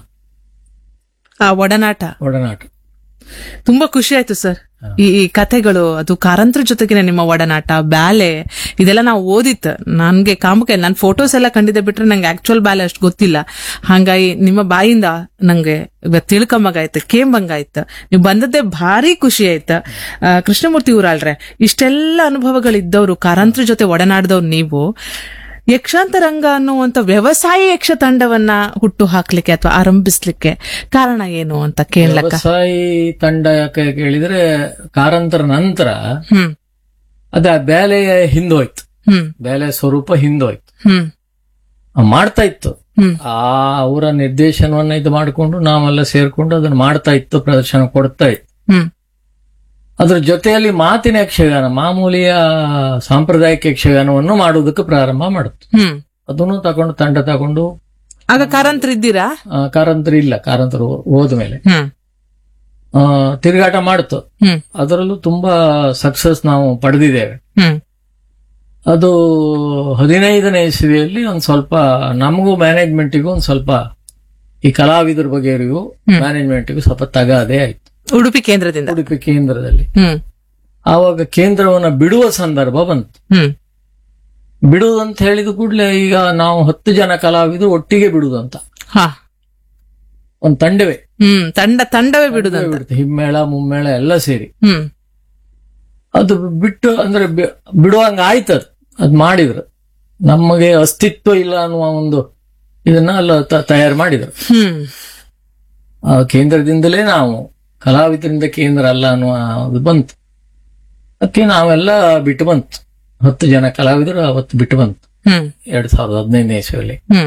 ಆ ಒಡನಾಟ ಒಡನಾಟ ತುಂಬಾ ಖುಷಿ ಆಯ್ತು ಸರ್ ಈ ಈ ಕಥೆಗಳು ಅದು ಕಾರಂತರ ಜೊತೆಗಿನ ನಿಮ್ಮ ಒಡನಾಟ ಬ್ಯಾಲೆ ಇದೆಲ್ಲ ನಾವು ಓದಿತ್ತು ನನ್ಗೆ ಕಾಮುಕ ನನ್ ಫೋಟೋಸ್ ಎಲ್ಲ ಕಂಡಿದ್ದೆ ಬಿಟ್ರೆ ನಂಗೆ ಆಕ್ಚುಯಲ್ ಬ್ಯಾಲೆ ಅಷ್ಟು ಗೊತ್ತಿಲ್ಲ ಹಾಗಾಗಿ ನಿಮ್ಮ ಬಾಯಿಂದ ನಂಗೆ ಇವತ್ತು ತಿಳ್ಕೊಂಬಂಗಾಯ್ತು ಕೇಂಬಂಗಾಯ್ತು ನೀವು ಬಂದದ್ದೇ ಭಾರಿ ಖುಷಿ ಆಯ್ತು ಆ, ಕೃಷ್ಣಮೂರ್ತಿ ಊರಾಳ್ರೆ ಇಷ್ಟೆಲ್ಲ ಅನುಭವಗಳಿದ್ದವರು ಕಾರಂತರ ಜೊತೆ ಒಡನಾಡಿದವ್ರು ನೀವು ಯಕ್ಷಾಂತರಂಗ ಅನ್ನುವಂತ ವ್ಯವಸಾಯ ಯಕ್ಷ ತಂಡವನ್ನ ಹುಟ್ಟು ಹಾಕ್ಲಿಕ್ಕೆ ಅಥವಾ ಆರಂಭಿಸ್ಲಿಕ್ಕೆ ಕಾರಣ ಏನು ಅಂತ ಕೇಳಕ್ಕ ವ್ಯವಸಾಯಿ ತಂಡ ಯಾಕೆ ಕೇಳಿದ್ರೆ ಕಾರಂತರ ನಂತರ ಹ್ಮ್ ಅದ ಬೇಲೆಯ ಹಿಂದೋಯ್ತು ಹ್ಮ್ ಬೇಲೆ ಸ್ವರೂಪ ಹಿಂದೋಯ್ತು ಹ್ಮ್ ಆ, ಮಾಡ್ತಾ ಇತ್ತು ಹ್ಮ್ ಆ ಅವರ ನಿರ್ದೇಶನವನ್ನ ಇದು ಮಾಡಿಕೊಂಡು ನಾವೆಲ್ಲ ಸೇರ್ಕೊಂಡು ಅದನ್ನ ಮಾಡ್ತಾ ಇತ್ತು ಪ್ರದರ್ಶನ ಕೊಡ್ತಾ ಇತ್ತು ಹ್ಮ್ ಅದ್ರ ಜೊತೆಯಲ್ಲಿ ಮಾತಿನ ಯಕ್ಷಗಾನ ಮಾಮೂಲಿಯ ಸಾಂಪ್ರದಾಯಿಕ ಯಕ್ಷಗಾನವನ್ನು ಮಾಡುವುದಕ್ಕೆ ಪ್ರಾರಂಭ ಮಾಡುತ್ತೆ ಹ್ಮ್ ಅದನ್ನು ತಗೊಂಡು ತಂಡ ತಗೊಂಡು ಆಗ ಕಾರಂತರ ಇದ್ದೀರಾ ಆ, ಕಾರಂತರು ಇಲ್ಲ ಕಾರಂತರು ಹೋದ್ಮೇಲೆ ಹ್ಮ್ ಆ, ತಿರುಗಾಟ ಮಾಡ್ತು ಹ್ಮ್ ಅದರಲ್ಲೂ ತುಂಬಾ ಸಕ್ಸಸ್ ನಾವು ಪಡೆದಿದ್ದೇವೆ ಹ್ಮ್ ಅದು ಹದಿನೈದನೇ ಇಸ್ವಿಯಲ್ಲಿ ಒಂದ್ ಸ್ವಲ್ಪ ನಮಗೂ ಮ್ಯಾನೇಜ್ಮೆಂಟಿಗೂ ಒಂದ್ ಸ್ವಲ್ಪ ಈ ಕಲಾವಿದರ ಬಗೆಯವರಿಗೂ ಮ್ಯಾನೇಜ್ಮೆಂಟಿಗೂ ಸ್ವಲ್ಪ ತಗಾದೆ ಆಯ್ತು ಉಡುಪಿ ಕೇಂದ್ರದಿಂದ ಉಡುಪಿ ಕೇಂದ್ರದಲ್ಲಿ ಹ್ಮ್ ಆವಾಗ ಕೇಂದ್ರವನ್ನ ಬಿಡುವ ಸಂದರ್ಭ ಬಂತು ಹ್ಮ್ ಬಿಡುವುದಂತ ಹೇಳಿದ ಕೂಡಲೇ ಈಗ ನಾವು ಹತ್ತು ಜನ ಕಲಾವಿದರು ಒಟ್ಟಿಗೆ ಬಿಡುವುದಂತ ಹಾ ಒಂದ್ ತಂಡವೇ ಹ್ಮ್ ತಂಡ ತಂಡವೇ ಬಿಡುದಂತ ಬಿಡುತ್ತೆ ಹಿಮ್ಮೇಳ ಮುಮ್ಮೇಳ ಎಲ್ಲ ಸೇರಿ ಹ್ಮ್ ಅದು ಬಿಟ್ಟು ಅಂದ್ರೆ ಬಿ- ಬಿಡುವಂಗ ಆಯ್ತದ ಅದ್ ಮಾಡಿದ್ರು ನಮಗೆ ಅಸ್ತಿತ್ವ ಇಲ್ಲ ಅನ್ನುವ ಒಂದು ಇದನ್ನ ಅಲ್ಲ ತ- ತಯಾರು ಮಾಡಿದ್ರು ಹ್ಮ್ ಆ ಕೇಂದ್ರದಿಂದಲೇ ನಾವು ಕಲಾವಿದರಿಂದ ಕೇಂದ್ರ ಅಲ್ಲ ಅನ್ನುವ ಅದು ಬಂತು ಅದಕ್ಕೆ ನಾವೆಲ್ಲ ಬಿಟ್ಟು ಬಂತು ಹತ್ತು ಜನ ಕಲಾವಿದರು ಅವತ್ತು ಬಿಟ್ಟು ಬಂತು ಹ್ಮ್ ಎರಡ್ ಸಾವಿರದ ಹದಿನೈದನೇ ಇಸ್ವಿಯಲ್ಲಿ ಹ್ಮ್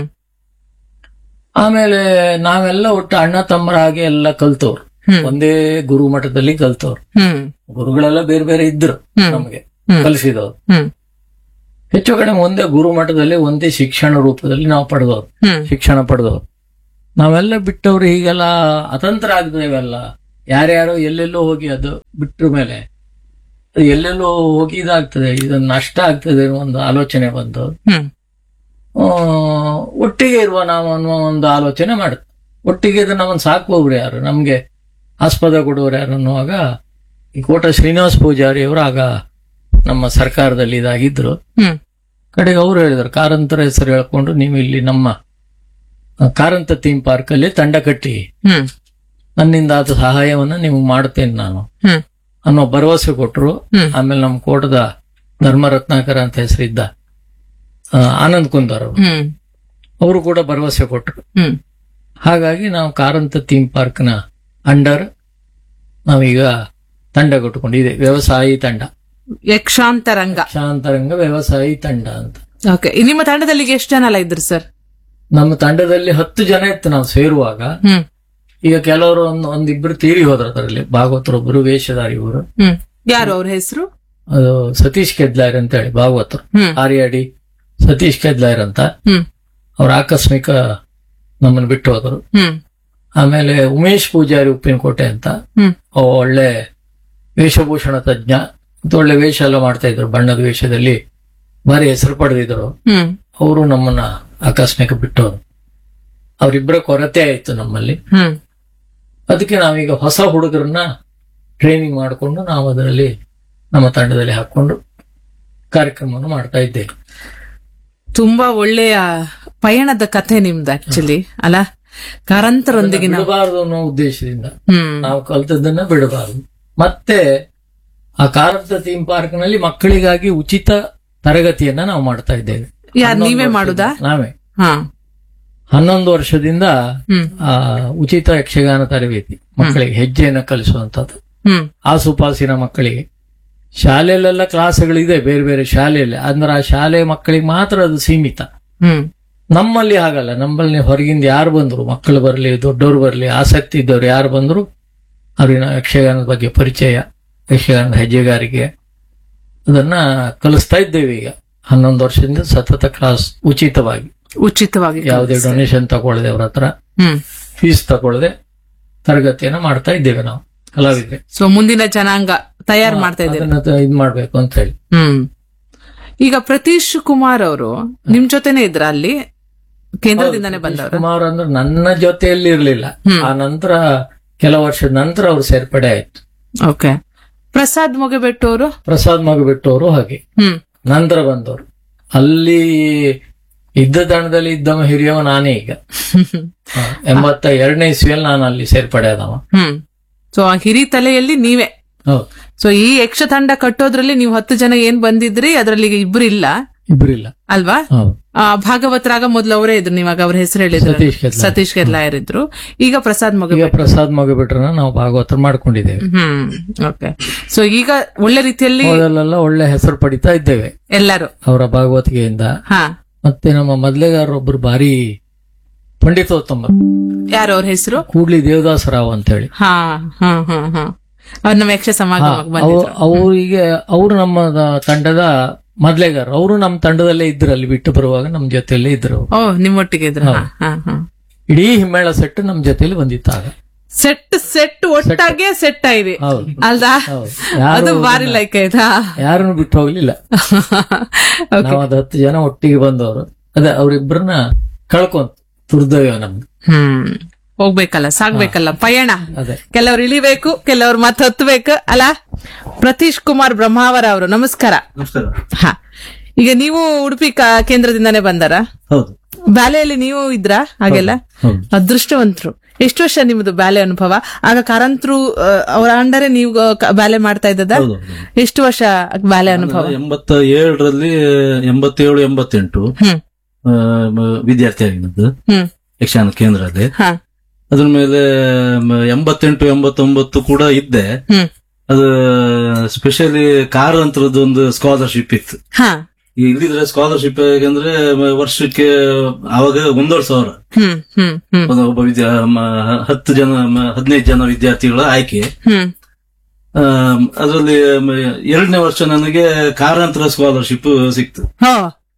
ಆಮೇಲೆ ನಾವೆಲ್ಲ ಒಟ್ಟು ಅಣ್ಣ ತಮ್ಮರ ಹಾಗೆ ಎಲ್ಲ ಕಲ್ತವ್ರು ಹ್ಮ್. ಒಂದೇ ಗುರು ಮಠದಲ್ಲಿ ಕಲ್ತವ್ರು ಹ್ಮ್ ಗುರುಗಳೆಲ್ಲ ಬೇರೆ ಬೇರೆ ಇದ್ರು ಹ್ಮ್. ನಮಗೆ ಹ್ಮ್. ಕಲಿಸಿದವರು ಹ್ಮ್ ಹೆಚ್ಚು ಕಡಿಮೆ ಒಂದೇ ಗುರು ಮಠದಲ್ಲಿ ಒಂದೇ ಶಿಕ್ಷಣ ರೂಪದಲ್ಲಿ ನಾವು ಪಡೆದವ್ರು ಹ್ಮ್ ಶಿಕ್ಷಣ ಪಡೆದವ್ರು ನಾವೆಲ್ಲ ಬಿಟ್ಟವ್ರು ಹೀಗೆಲ್ಲ ಅತಂತ್ರ ಆಗಿದ್ದೇವೆಲ್ಲ ಯಾರ್ಯಾರೋ ಎಲ್ಲೆಲ್ಲೋ ಹೋಗಿ ಅದು ಬಿಟ್ರ ಮೇಲೆ ಅದು ಎಲ್ಲೆಲ್ಲೋ ಹೋಗಿ ಇದಾಗ್ತದೆ ಇದನ್ನ ನಷ್ಟ ಆಗ್ತದೆ ಅನ್ನೋ ಒಂದು ಆಲೋಚನೆ ಬಂದು ಹ್ಮ್ ಆ, ಒಟ್ಟಿಗೆ ಇರುವ ನಾವು ಅನ್ನುವ ಒಂದು ಆಲೋಚನೆ ಮಾಡುತ್ತೆ ಒಟ್ಟಿಗೆ ಇದನ್ನ ನಮ್ಮನ್ನು ಸಾಕುವವ್ರು ಯಾರು ನಮ್ಗೆ ಆಸ್ಪದ ಕೊಡುವವರು ಯಾರು ಅನ್ನುವಾಗ ಈ ಕೋಟ ಶ್ರೀನಿವಾಸ ಪೂಜಾರಿ ಅವರು ಆಗ ನಮ್ಮ ಸರ್ಕಾರದಲ್ಲಿ ಇದಾಗಿದ್ರು ಹ್ಮ್ ಕಡೆಗೆ ಅವರು ಹೇಳಿದ್ರು ಕಾರಂತರ ಹೆಸರು ಹೇಳ್ಕೊಂಡು ನೀವು ಇಲ್ಲಿ ನಮ್ಮ ಆ, ಕಾರಂತ ಥೀಮ್ ಪಾರ್ಕ್ ಅಲ್ಲಿ ತಂಡ ಕಟ್ಟಿ ಹ್ಮ್ ನನ್ನಿಂದ ಆದ ಸಹಾಯವನ್ನ ನಿಮ್ಗೆ ಮಾಡ್ತೇನೆ ನಾನು ಹ್ಮ್ ಅನ್ನೋ ಭರವಸೆ ಕೊಟ್ರು ಹ್ಮ್. ಆಮೇಲೆ ನಮ್ಮ ಕೋಟದ ಧರ್ಮರತ್ನಾಕರ ಅಂತ ಹೆಸರಿದ್ದ ಆ, ಆನಂದ್ ಕುಂದರ್ ಅವರು ಹ್ಮ್ ಅವರು ಕೂಡ ಭರವಸೆ ಕೊಟ್ರು ಹ್ಮ್ ಹಾಗಾಗಿ ನಾವು ಕಾರಂತ ಥೀಮ್ ಪಾರ್ಕ್ ನ ಅಂಡರ್ ನಾವೀಗ ತಂಡ ಕಟ್ಟಿಕೊಂಡಿದೆ ವ್ಯವಸಾಯಿ ತಂಡ ಯಕ್ಷಾಂತರಂಗ ಶಾಂತರಂಗ ವ್ಯವಸಾಯಿ ತಂಡ ಅಂತ ಓಕೆ ನಿಮ್ಮ ತಂಡದಲ್ಲಿ ಎಷ್ಟು ಜನ ಎಲ್ಲ ಇದ್ರು ಸರ್ ನಮ್ಮ ತಂಡದಲ್ಲಿ ಹತ್ತು ಜನ ಇತ್ತು ನಾವು ಸೇರುವಾಗ ಹ್ಮ್ ಈಗ ಕೆಲವರು ಒಂದು ಒಂದಿಬ್ರು ತೀರಿ ಹೋದ್ರು ಅದರಲ್ಲಿ ಭಾಗವತರೊಬ್ಬರು ವೇಷಧಾರಿ ಇವರು ಹ್ಮ್ ಯಾರು ಅವ್ರ ಹೆಸರು ಅದು ಸತೀಶ್ ಕೆದ್ಲಾಯರ್ ಅಂತ ಹೇಳಿ ಭಾಗವತರು ಹ್ಮ್ ಆರ್ಯಾಡಿ ಸತೀಶ್ ಕೆದ್ಲಾಯರ್ ಅಂತ ಹ್ಮ್ ಅವ್ರ ಆಕಸ್ಮಿಕ ನಮ್ಮನ್ನು ಬಿಟ್ಟು ಹೋದರು ಹ್ಮ್ ಆಮೇಲೆ ಉಮೇಶ್ ಪೂಜಾರಿ ಉಪ್ಪಿನಕೋಟೆ ಅಂತ ಹ್ಮ್ ಅವ ಒಳ್ಳೆ ವೇಷಭೂಷಣ ತಜ್ಞ ಮತ್ತು ಒಳ್ಳೆ ವೇಷ ಎಲ್ಲ ಮಾಡ್ತಾ ಇದ್ರು ಬಣ್ಣದ ವೇಷದಲ್ಲಿ ಭಾರಿ ಹೆಸರು ಪಡೆದಿದ್ರು ಹ್ಮ್ ಅವರು ನಮ್ಮನ್ನ ಆಕಸ್ಮಿಕ ಬಿಟ್ಟವರು ಅವರಿಬ್ಬರ ಕೊರತೆ ಆಯ್ತು ನಮ್ಮಲ್ಲಿ ಹ್ಮ್ ಅದಕ್ಕೆ ನಾವೀಗ ಹೊಸ ಹುಡುಗರನ್ನ ಟ್ರೈನಿಂಗ್ ಮಾಡಿಕೊಂಡು ನಾವು ಅದರಲ್ಲಿ ನಮ್ಮ ತಂಡದಲ್ಲಿ ಹಾಕೊಂಡು ಕಾರ್ಯಕ್ರಮವನ್ನು ಮಾಡ್ತಾ ಇದ್ದೇವೆ ತುಂಬಾ ಒಳ್ಳೆಯ ಪಯಣದ ಕಥೆ ನಿಮ್ದು ಆಕ್ಚುಲಿ ಅಲ್ಲ ಕಾರಂತರೊಂದಿಗಿನ ಬಿಡಬಾರದು ಅನ್ನೋ ಉದ್ದೇಶದಿಂದ ಹ್ಮ್ ನಾವು ಕಲ್ತದ್ದನ್ನ ಬಿಡಬಾರದು ಮತ್ತೆ ಆ ಕಾರಂತ ಥೀಮ್ ಪಾರ್ಕ್ ನಲ್ಲಿ ಮಕ್ಕಳಿಗಾಗಿ ಉಚಿತ ತರಗತಿಯನ್ನ ನಾವು ಮಾಡ್ತಾ ಇದ್ದೇವೆ ಯಾರ್ ಹನ್ನೊಂದು ನೀವೇ ವರ್ಷದಿಂದ- ಮಾಡುದಾ ನಾವೇ ಹಾ ಹನ್ನೊಂದು ವರ್ಷದಿಂದ ಹ್ಮ್ ಆ ಉಚಿತ ಯಕ್ಷಗಾನ ತರಬೇತಿ ಮಕ್ಕಳಿಗೆ ಹೆಜ್ಜೆಯನ್ನು ಕಲಿಸುವಂತದ್ದು ಹ್ಮ್ ಆಸುಪಾಸಿನ ಮಕ್ಕಳಿಗೆ ಶಾಲೆಯಲ್ಲೆಲ್ಲ ಕ್ಲಾಸ್ಗಳಿದೆ ಬೇರೆ ಬೇರೆ ಶಾಲೆಯಲ್ಲಿ ಅಂದ್ರೆ ಆ ಶಾಲೆ ಮಕ್ಕಳಿಗೆ ಮಾತ್ರ ಅದು ಸೀಮಿತ ಹ್ಮ್ ನಮ್ಮಲ್ಲಿ ಹಾಗಲ್ಲ ನಮ್ಮಲ್ಲಿ ಹೊರಗಿಂದ ಯಾರು ಬಂದ್ರು ಮಕ್ಕಳು ಬರಲಿ ದೊಡ್ಡವರು ಬರಲಿ ಆಸಕ್ತಿ ಇದ್ದವ್ರು ಯಾರು ಬಂದ್ರು ಅವ್ರಿಗೆ ನಾವು ಯಕ್ಷಗಾನದ ಬಗ್ಗೆ ಪರಿಚಯ ಯಕ್ಷಗಾನದ ಹೆಜ್ಜೆಗಾರಿಕೆ ಅದನ್ನ ಕಲಿಸ್ತಾ ಇದ್ದೇವೆ ಈಗ ಹನ್ನೊಂದು ವರ್ಷದಿಂದ ಸತತ ಕ್ಲಾಸ್ ಉಚಿತವಾಗಿ ಉಚಿತವಾಗಿ ಯಾವುದೇ ಡೊನೇಷನ್ ತಗೊಳ್ಳದೆ ಅವ್ರ ಹತ್ರ ಹ್ಮ್ ಫೀಸ್ ತಗೊಳ್ಳದೆ ತರಗತಿಯನ್ನ ಮಾಡ್ತಾ ಇದ್ದೇವೆ ನಾವು ಕಲಾವಿದ್ರೆ ಸೊ ಮುಂದಿನ ಜನಾಂಗ ತಯಾರು ಮಾಡ್ತಾ ಇದ್ದೀರಿ ಅದನ್ನ ತ- ಇದ್ ಮಾಡ್ಬೇಕು ಅಂತ ಹೇಳಿ ಹ್ಮ್ ಈಗ ಪ್ರತೀಶ್ ಕುಮಾರ್ ಅವರು ನಿಮ್ ಜೊತೆನೆ ಇದ್ರ ಅಲ್ಲಿ ಕೇಂದ್ರದಿಂದಾನೇ ಬಂದವರು ಕುಮಾರ್ ಅಂದ್ರೆ ನನ್ನ ಜೊತೆಯಲ್ಲಿ ಇರ್ಲಿಲ್ಲ ಹ್ಮ್. ಆ ನಂತರ ಕೆಲ ವರ್ಷದ ನಂತರ ಅವ್ರು ಸೇರ್ಪಡೆ ಆಯ್ತು ಓಕೆ ಪ್ರಸಾದ್ ಮೊಗೆಬೆಟ್ಟು ಅವರು ಪ್ರಸಾದ್ ಮಗಬಿಟ್ಟವರು ಹಾಗೆ ಹ್ಮ್ ನಂತರ ಬಂದವರು ಅಲ್ಲಿ ಇದ್ದ ತಂಡದಲ್ಲಿ ಇದ್ದವ ಹಿರಿಯವ ನಾನೇ ಈಗ ಹ, ಎಂಬತ್ತ ಎರಡನೇ ಇಸ್ವಿಯಲ್ಲಿ ನಾನು ಅಲ್ಲಿ ಸೇರ್ಪಡೆ ಆದವ ಹ್ಮ್ ಸೊ ಆ ಹಿರಿ ತಲೆಯಲ್ಲಿ ನೀವೇ ಹೌದು ಸೊ ಈ ಯಕ್ಷ ತಂಡ ಕಟ್ಟೋದ್ರಲ್ಲಿ ನೀವು ಹತ್ತು ಜನ ಏನ್ ಬಂದಿದ್ರಿ ಅದ್ರಲ್ಲಿ ಈಗ ಇಬ್ರು ಇಲ್ಲ ಇಬ್ರಿಲ್ಲ ಅಲ್ವಾ ಹೌದು ಆ, ಭಾಗವತರಾಗ ಮೊದ್ಲು ಅವರೇ ಇದ್ರು ನೀವಾಗ ಅವ್ರ ಹೆಸರು ಹೇಳಿದ್ರು ಸತೀಶ್ ಕೆದ್ಲಾಯರ್. ಸತೀಶ್ ಕೆದ್ಲಾಯರ್ ಇದ್ರು ಈಗ ಪ್ರಸಾದ್ ಮೊಗೆ ಈಗ ಪ್ರಸಾದ್ ಮಗಬಿಟ್ರನ್ನ ನಾವು ಭಾಗವತರ ಮಾಡ್ಕೊಂಡಿದ್ದೇವೆ ಹ್ಮ್ ಓಕೆ ಸೊ ಈಗ ಒಳ್ಳೆ ರೀತಿಯಲ್ಲಿ ಮೊದಲೆಲ್ಲ ಒಳ್ಳೆ ಹೆಸರು ಪಡಿತಾ ಇದ್ದೇವೆ ಎಲ್ಲರೂ ಅವರ ಭಾಗವತಿಗೆಯಿಂದ ಹಾ ಮತ್ತೆ ನಮ್ಮ ಮೊದಲೇಗಾರೊಬ್ಬರು ಭಾರಿ ಪಂಡಿತೋತ್ತಮ ಯಾರು ಅವ್ರ ಹೆಸರು ಕೂಡ್ಲಿ ದೇವದಾಸ ರಾವ್ ಅಂತ ಹೇಳಿ ಹಾ ಹಾ ಹಾ ಹಾ ಅವ್ರ ನಮ್ಮ ಯಕ್ಷ ಸಮಾಗಮಕ್ಕೆ ಬಂದಿದ್ರು ಅವರಿಗೆ ಅವರು ನಮ್ಮ ತಂಡದ ಮೊದ್ಲೇಗಾರ ಅವರು ನಮ್ಮ ತಂಡದಲ್ಲೇ ಇದ್ರು ಅಲ್ಲಿ ಬಿಟ್ಟು ಬರುವಾಗ ನಮ್ಮ ಜೊತೆಯಲ್ಲೇ ಇದ್ರು ಓ ನಿಮ್ಮೊಟ್ಟಿಗೆ ಇದ್ರು ಹಾ ಹಾ ಹಾ ಇಡೀ ಹಿಮ್ಮೇಳ ಸೆಟ್ ನಮ್ಮ ಜೊತೆಲಿ ಬಂದಿತ್ತಾಗ ಸೆಟ್ ಸೆಟ್ ಒಟ್ಟಾಗೆ ಸೆಟ್ ಆಗಿದೆ ಹೌದು ಅಲ್ದಾ ಹೌದು. ಅದು ಬಾರಿ ಲೈಕ್ ಆಯ್ತಾ ಯಾರನ್ನು ಬಿಟ್ಟು ಹೋಗ್ಲಿಲ್ಲ ನಾವು ಅದು ಹತ್ತು ಜನ ಒಟ್ಟಿಗೆ ಬಂದವರು ಅದೇ ಅವರಿಬ್ಬರನ್ನ ಕಳ್ಕೊಂತ ದುರ್ದೈವ ನಮ್ದು ಹ್ಮ್ ಹೋಗ್ಬೇಕಲ್ಲ ಸಾಗ್ಬೇಕಲ್ಲ ಪಯಣ ಅದೇ ಕೆಲವ್ರು ಇಳಿಬೇಕು ಕೆಲವ್ರು ಮತ್ತೆ ಹತ್ಬೇಕು ಅಲ್ಲ ಪ್ರತೀಶ್ ಕುಮಾರ್ ಬ್ರಹ್ಮಾವರ ಅವರು ನಮಸ್ಕಾರ ನಮಸ್ಕಾರ ಹಾ ಈಗ ನೀವು ಉಡುಪಿ ಕ- ಕೇಂದ್ರದಿಂದಾನೇ ಬಂದಾರ ಹೌದು ಬ್ಯಾಲೆಯಲ್ಲಿ ನೀವು ಇದ್ರಾ ಹಾಗೆಲ್ಲ ಹೌದು ಅದೃಷ್ಟವಂತರು ಎಷ್ಟು ವರ್ಷ ನಿಮ್ದು ಬ್ಯಾಲೆ ಅನುಭವ ಆಗ ಕಾರಂತರು ಆ, ಅವರ ಅಂಡರೆ ನೀವು ಕ- ಬ್ಯಾಲೆ ಮಾಡ್ತಾ ಇದ್ದದ ಹೌದು ಎಷ್ಟು ವರ್ಷ ಬ್ಯಾಲೆ ಅನುಭವ ಎಂಬತ್ತ ಏಳರಲ್ಲಿ ಎಂಬತ್ತೇಳು ಎಂಬತ್ತೆಂಟು ಹ್ಮ್ ಆ, ಮ- ವಿದ್ಯಾರ್ಥಿಯಾಗಿದ್ದು ಹ್ಮ್ ಯಕ್ಷಗಾನ ಕೇಂದ್ರದಲ್ಲಿ ಹಾ ಅದ್ರ ಮೇಲೆ ಮ- ಎಂಬತ್ತೆಂಟು ಎಂಬತ್ತೊಂಬತ್ತು ಕೂಡ ಇದ್ದೆ ಹ್ಮ್ ಅದು ಸ್ಪೆಷಲಿ ಕಾರ್ ಅಂತರದ್ದು ಒಂದು ಸ್ಕಾಲರ್ಶಿಪ್ ಇತ್ತು ಹಾ ಈ ಇಲ್ಲಿದ್ರೆ ಸ್ಕಾಲರ್ಶಿಪ್ ಹೇಗೆಂದ್ರೆ ಮ- ವರ್ಷಕ್ಕೆ ಅವಾಗ ಒಂದೂವರೆ ಸಾವಿರ ಹ್ಮ್ ಹ್ಮ್ ಹ್ಮ್ ಒಂದು ಒಬ್ಬ ವಿದ್ಯಾ ಮ- ಹತ್ತು ಜನ ಮ- ಹದಿನೈದು ಜನ ವಿದ್ಯಾರ್ಥಿಗಳ ಆಯ್ಕೆ ಹ್ಮ್ ಅದರಲ್ಲಿ ಎರಡನೇ ವರ್ಷ ನನಗೆ ಕಾರಾಂತರ ಸ್ಕಾಲರ್ಶಿಪ್ ಸಿಕ್ತು ಹೋ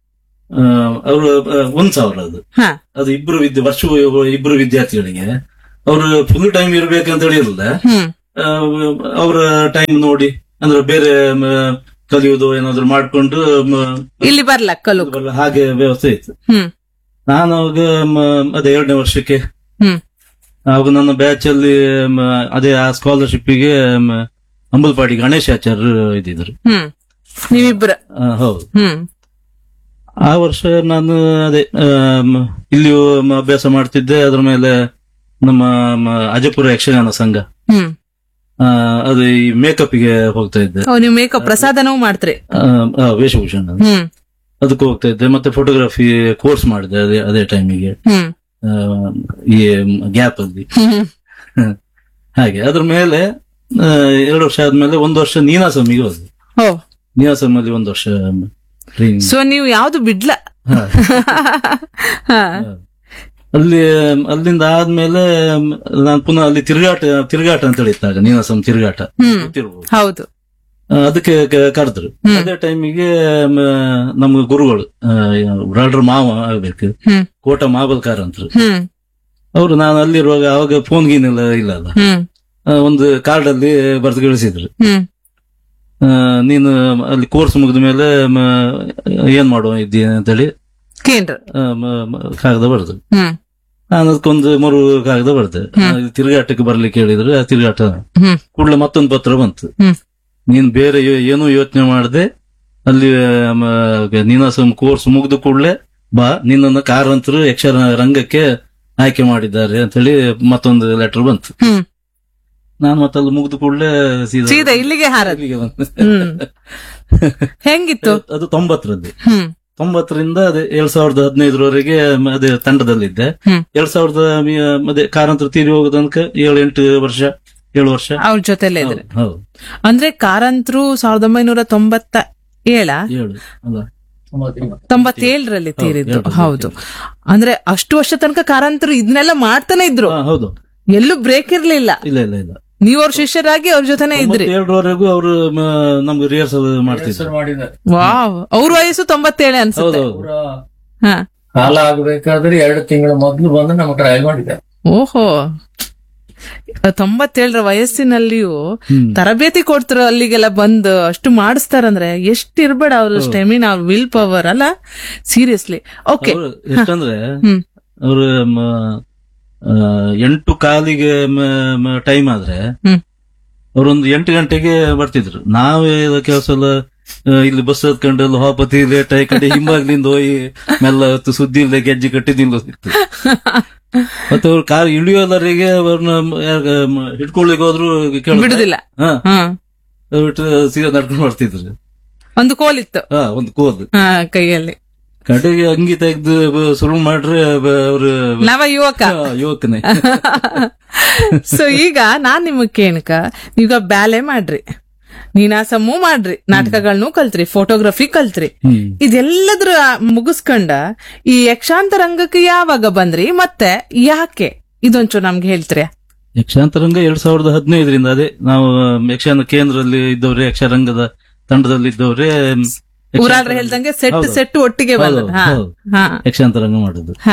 ಅವರು ಒಂದ್ ಸಾವಿರ ಅದು ಹಾ ಅದು ಇಬ್ರು ವಿದ್ಯಾ ವರ್ಷ ಇಬ್ರು ವಿದ್ಯಾರ್ಥಿಗಳಿಗೆ ಅವರು ಫುಲ್ ಟೈಮ್ ಇರ್ಬೇಕಂತ ಹೇಳಿರಲ್ಲ ಹ್ಮ್ ಅವರ ಟೈಮ್ ನೋಡಿ ಅಂದ್ರೆ ಬೇರೆ ಮ, ಕಲಿಯೋದು ಏನಾದ್ರು ಮಾಡ್ಕೊಂಡು ಮ, ಇಲ್ಲಿ ಬರ್ಲ ಕಲು ಬರಲ್ಲ, ಹಾಗೆ ವ್ಯವಸ್ಥೆ ಇತ್ತು ಹ್ಮ್ ನಾನು ಅವಾಗ ಮ- ಅದೇ ಎರಡನೇ ವರ್ಷಕ್ಕೆ ಹ್ಮ್ ಅವಾಗ ನನ್ನ ಬ್ಯಾಚ್ ಅಲ್ಲಿ ಮ, ಅದೇ ಆ ಸ್ಕಾಲರ್ಶಿಪ್ಗೆ ಅಂಬಲ್ಪಾಡಿ ಗಣೇಶಾಚಾರ್ಯ ಇದ್ದಿದ್ರು ಹ್ಮ್ ನೀವಿಬ್ರು ಆ, ಹೌದು ಹ್ಮ್ ಆ ವರ್ಷ ನಾನು ಅದೇ ಆಮ್, ಇಲ್ಲಿಯೂ ಮ- ಅಭ್ಯಾಸ ಮಾಡ್ತಿದ್ದೆ ಅದ್ರ ಮೇಲೆ ನಮ್ಮ ಮ- ಅಜಪುರ ಯಕ್ಷಗಾನ ಸಂಘ ಹ್ಮ್ ಆ, ಅದು ಈ ಮೇಕಪ್ ಗೆ ಹೋಗ್ತಾ ಇದ್ದೆ ಓ ನೀವು ಮೇಕಪ್ ಪ್ರಸಾದನೂ ಮಾಡ್ತ್ರಿ ಆ, ಆ, ವೇಷಭೂಷಣ ಹ್ಮ್ ಅದಕ್ಕೆ ಹೋಗ್ತಾ ಇದ್ದೆ ಮತ್ತೆ ಫೋಟೋಗ್ರಫಿ ಕೋರ್ಸ್ ಮಾಡಿದೆ ಅದೇ ಅದೇ ಟೈಮಿಗೆ ಹ್ಮ್ ಈ ಗ್ಯಾಪ್ ಅಲ್ಲಿ ಹ್ಮ್ ಹಾಗೆ ಅದ್ರ ಮೇಲೆ ಆ, ಎರಡು ವರ್ಷ ಆದ್ಮೇಲೆ ಒಂದು ವರ್ಷ ನೀನಾಸಮಿಗೆ ಹೋದೆ ಓ ನೀನಾಸಮಲ್ಲಿ ಒಂದು ವರ್ಷ ಟ್ರೈನಿಂಗ್ ಸೊ ನೀವು ಯಾವ್ದು ಬಿಡ್ಲ ಹಾ ಅಲ್ಲಿ ಅಲ್ಲಿಂದ ಆದ್ಮೇಲೆ ನಾನು ಪುನಃ ಅಲ್ಲಿ ತಿರುಗಾಟ ತಿರುಗಾಟ ಅಂತ ಹೇಳಿತ್ತಾಗ ನೀನಾಸಂ ತಿರುಗಾಟ ಹ್ಮ್. ಗೊತ್ತಿರ್ಬೋದು. ಹೌದು ಆ, ಅದಕ್ಕೆ ಕ- ಕರೆದ್ರು ಹ್ಮ್. ಅದೇ ಟೈಮಿಗೆ ನಮ್ಮ ಗುರುಗಳು ಬ್ರಾಡ್ರ ಮಾವ ಆಗ್ಬೇಕು ಹ್ಮ್ ಕೋಟ ಮಾಬಲ್ಕಾರ್ ಅಂತ ಹ್ಮ್ ಅವರು ನಾನು ಅಲ್ಲಿರುವಾಗ ಅವಾಗ ಫೋನ್ ಗೀನ್ ಎಲ್ಲ ಇಲ್ಲ ಅಲ್ಲ ಹ್ಮ್ ಆ, ಒಂದು ಕಾರ್ಡ್ ಅಲ್ಲಿ ಬರೆದು ಕಳಿಸಿದ್ರು ಹ್ಮ್ ಆ, ನೀನು ಅಲ್ಲಿ ಕೋರ್ಸ್ ಮುಗಿದ ಮೇಲೆ ಮ, ಏನ್ ಮಾಡುವ ಇದ್ದೀಯ ಅಂತೇಳಿ ಕೇಂದ್ರ ಆ, ಮ- ಮ- ಕಾಗದ ಬರೆದು ಹ್ಮ್ ನಾನು ಅದಕ್ಕೊಂದು ಮರು ಕಾಗದ ಬರ್ದೆ ಹ್ಮ್. ಆ, ತಿರುಗಾಟಕ್ಕೆ ಬರ್ಲಿಕ್ಕೆ ಹೇಳಿದ್ರು ಆ ತಿರುಗಾಟ ಹ್ಮ್ ಕೂಡಲೇ ಮತ್ತೊಂದು ಪತ್ರ ಬಂತು ಹ್ಮ್ ನೀನ್ ಬೇರೆ ಯೋ- ಏನೂ ಯೋಚನೆ ಮಾಡದೆ ಅಲ್ಲಿ ಮ, ನೀನಾಸಂ ಕೋರ್ಸ್ ಮುಗಿದ ಕೂಡಲೇ ಬಾ ನಿನ್ನನ್ನು ಕಾರಂತರು ಯಕ್ಷರ ರಂಗಕ್ಕೆ ಆಯ್ಕೆ ಮಾಡಿದ್ದಾರೆ ಅಂತೇಳಿ ಮತ್ತೊಂದು ಲೆಟರ್ ಬಂತು ಹ್ಮ್ ನಾನು ಮತ್ತಲ್ಲಿ ಮುಗಿದ ಕೂಡಲೇ ಸೀದಾ ಇಲ್ಲಿಗೆ ಹಾರದ್ ಇಲ್ಲಿಗೆ ಬಂದೆ. ಹ್ಮ್ ಹೆಂಗಿತ್ತು ಅದು ತೊಂಬತ್ತರಲ್ಲಿ ಹ್ಮ್ ತೊಂಬತ್ತರಿಂದ ಅದೇ ಎರಡ್ ಸಾವಿರದ ಹದಿನೈದರವರೆಗೆ ಮ- ಅದೇ ತಂಡದಲ್ಲಿದ್ದೆ ಹ್ಮ್ ಎರಡ್ ಸಾವಿರದ ಮಿ- ಅದೇ ಕಾರಂತರ ತೀರಿ ಹೋಗೋ ತನಕ ಏಳು ಎಂಟು ವರ್ಷ ಏಳು ವರ್ಷ ಅವ್ರ ಜೊತೆಲೇ ಇದ್ರೆ ಹೌದು, ಹೌದು ಅಂದ್ರೆ ಕಾರಂತರು ಸಾವಿರದ ಒಂಬೈನೂರ ತೊಂಬತ್ತ ಏಳ ಏಳು ಅಲ್ಲ ತೊಂಬತ್ತೇಳರಲ್ಲಿ ತೀರಿದ್ದು ಎರಡು ಹೌದು ಅಂದ್ರೆ ಅಷ್ಟು ವರ್ಷ ತನಕ ಕಾರಂತರು ಇದನ್ನೆಲ್ಲ ಮಾಡ್ತಾನೆ ಇದ್ರು ಹಾ, ಹೌದು ಎಲ್ಲೂ ಬ್ರೇಕ್ ಇರ್ಲಿಲ್ಲ ಇಲ್ಲ ಇಲ್ಲ ಇಲ್ಲ ನೀವ್ ಅವ್ರ ಶಿಷ್ಯರಾಗಿ ಅವ್ರ ಜೊತೆನೆ ಇದ್ರಿ ಏಳರವರೆಗೂ ಅವರು ನಮ್ಗೆ ರಿಹರ್ಸಲ್ ಮಾಡ್ತಿದ್ರು ಮಾಡಿದ್ದಾರೆ ವಾವ್ ಅವ್ರ ವಯಸ್ಸು ತೊಂಬತ್ತೇಳೆ ಅನ್ಸುತ್ತೆ ಹೌದೌದು ಅವರ ಹಾ ಕಾಲ ಆಗ್ಬೇಕಾದ್ರೆ ಎರಡು ತಿಂಗಳ ಮೊದಲು ಬಂದು ನಮ್ಮ ಟ್ರಯಲ್ ಮಾಡಿದ್ದಾರೆ ಓಹೋ ತೊಂಬತ್ತೇಳರ ವಯಸ್ಸಿನಲ್ಲಿಯೂ ಹ್ಮ್. ತರಬೇತಿ ಕೊಡ್ತಾರ ಅಲ್ಲಿಗೆಲ್ಲ ಬಂದು ಅಷ್ಟು ಮಾಡಿಸ್ತಾರಂದ್ರೆ ಎಷ್ಟು ಇರ್ಬೇಡ ಅವ್ರ ಸ್ಟೆಮಿನ ಅವ್ರ ವಿಲ್ ಪವರ್ ಅಲ್ಲ ಸೀರಿಯಸ್ಲಿ ಓಕೆ ಅವ್ರು ಎಷ್ಟಂದ್ರೆ ಹ್ಮ್ ಅವರು ಎಂಟು ಕಾಲಿಗೆ ಟೈಮ್ ಆದ್ರೆ ಹ್ಮ್ ಅವರೊಂದು ಎಂಟು ಗಂಟೆಗೆ ಬರ್ತಿದ್ರು ನಾವೇ ಕೆಲಸ ಎಲ್ಲ ಆ, ಇಲ್ಲಿ ಬಸ್ ಹತ್ಕೊಂಡು ಅಲ್ಲಿ ಹೋಪತಿ ಲೇಟ್ ಆಗಿ ಕಡೆ ಹಿಂಬಾಗ್ಲಿಂದ ಹೋಗಿ ಮೆಲ್ಲ ಹೊತ್ತು ಸುದ್ದಿ ಇಲ್ಲದೆ ಗೆಜ್ಜೆ ಕಟ್ಟಿ ನಿಲ್ಲೋದಿತ್ತು ಮತ್ತೆ ಅವ್ರು ಕಾರ್ ಇಳಿಯೋದರಿಗೆ ಅವ್ರನ್ನ ಹಿಡ್ಕೊಳ್ಳಿಕ್ಕೆ ಹೋದ್ರು ಕೇಳಿದ್ರೆ, ಬಿಡುದಿಲ್ಲ ಹಾ ಹಾ ಅದು ಬಿಟ್ಟು ಸೀದಾ ನಡ್ಕೊಂಡು ಬರ್ತಿದ್ರು ಒಂದು ಕೋಲಿತ್ತು ಹಾ ಒಂದು ಕೋದ್ ಹಾ ಕೈಯಲ್ಲಿ ಕಡೆಗೆ ಅಂಗಿ ತೆಗ್ದು ಬ- ಶುರು ಮಾಡ್ರೆ ಬ- ಅವ್ರು ನವ ಯುವಕ ಹಾ, ಯುವಕನೇ ಸೊ ಈಗ ನಾನ್ ನಿಮಗ್ ಕೇಣಕ ಈಗ ಬ್ಯಾಲೆ ಮಾಡ್ರಿ ನೀನಾಸಮೂ ಮಾಡ್ರಿ ನಾಟಕಗಳನ್ನೂ ಕಲ್ತ್ರಿ ಫೋಟೋಗ್ರಫಿ ಕಲ್ತ್ರಿ ಹ್ಮ್ ಇದೆಲ್ಲದ್ರ ಮುಗಿಸ್ಕೊಂಡ ಈ ಯಕ್ಷಾಂತ ರಂಗಕ್ಕೆ ಯಾವಾಗ ಬಂದ್ರಿ ಮತ್ತೆ ಯಾಕೆ ಇದೊಂಚೂರು ನಮ್ಗೆ ಹೇಳ್ತೀರಾ ಯಕ್ಷಾಂತರಂಗ ಎರಡ್ ಸಾವಿರದ ಹದಿನೈದರಿಂದ ಅದೇ ನಾವು ಯಕ್ಷಗಾನ ಕೇಂದ್ರದಲ್ಲಿ ಇದ್ದವ್ರೆ ಯಕ್ಷರಂಗದ ತಂಡದಲ್ಲಿ ಇದ್ದವ್ರೆ ಯಕ್ಷಾಂತರ- ಊರಾಡ್ರೆ ಹೇಳ್ದಂಗೆ ಸೆಟ್ ಹೌದು. ಸೆಟ್ ಒಟ್ಟಿಗೆ ಬಂದ ಹೌದು, ಹಾ ಹೌದು. ಹಾ ಯಕ್ಷಾಂತರಂಗ ಮಾಡುದು ಹಾ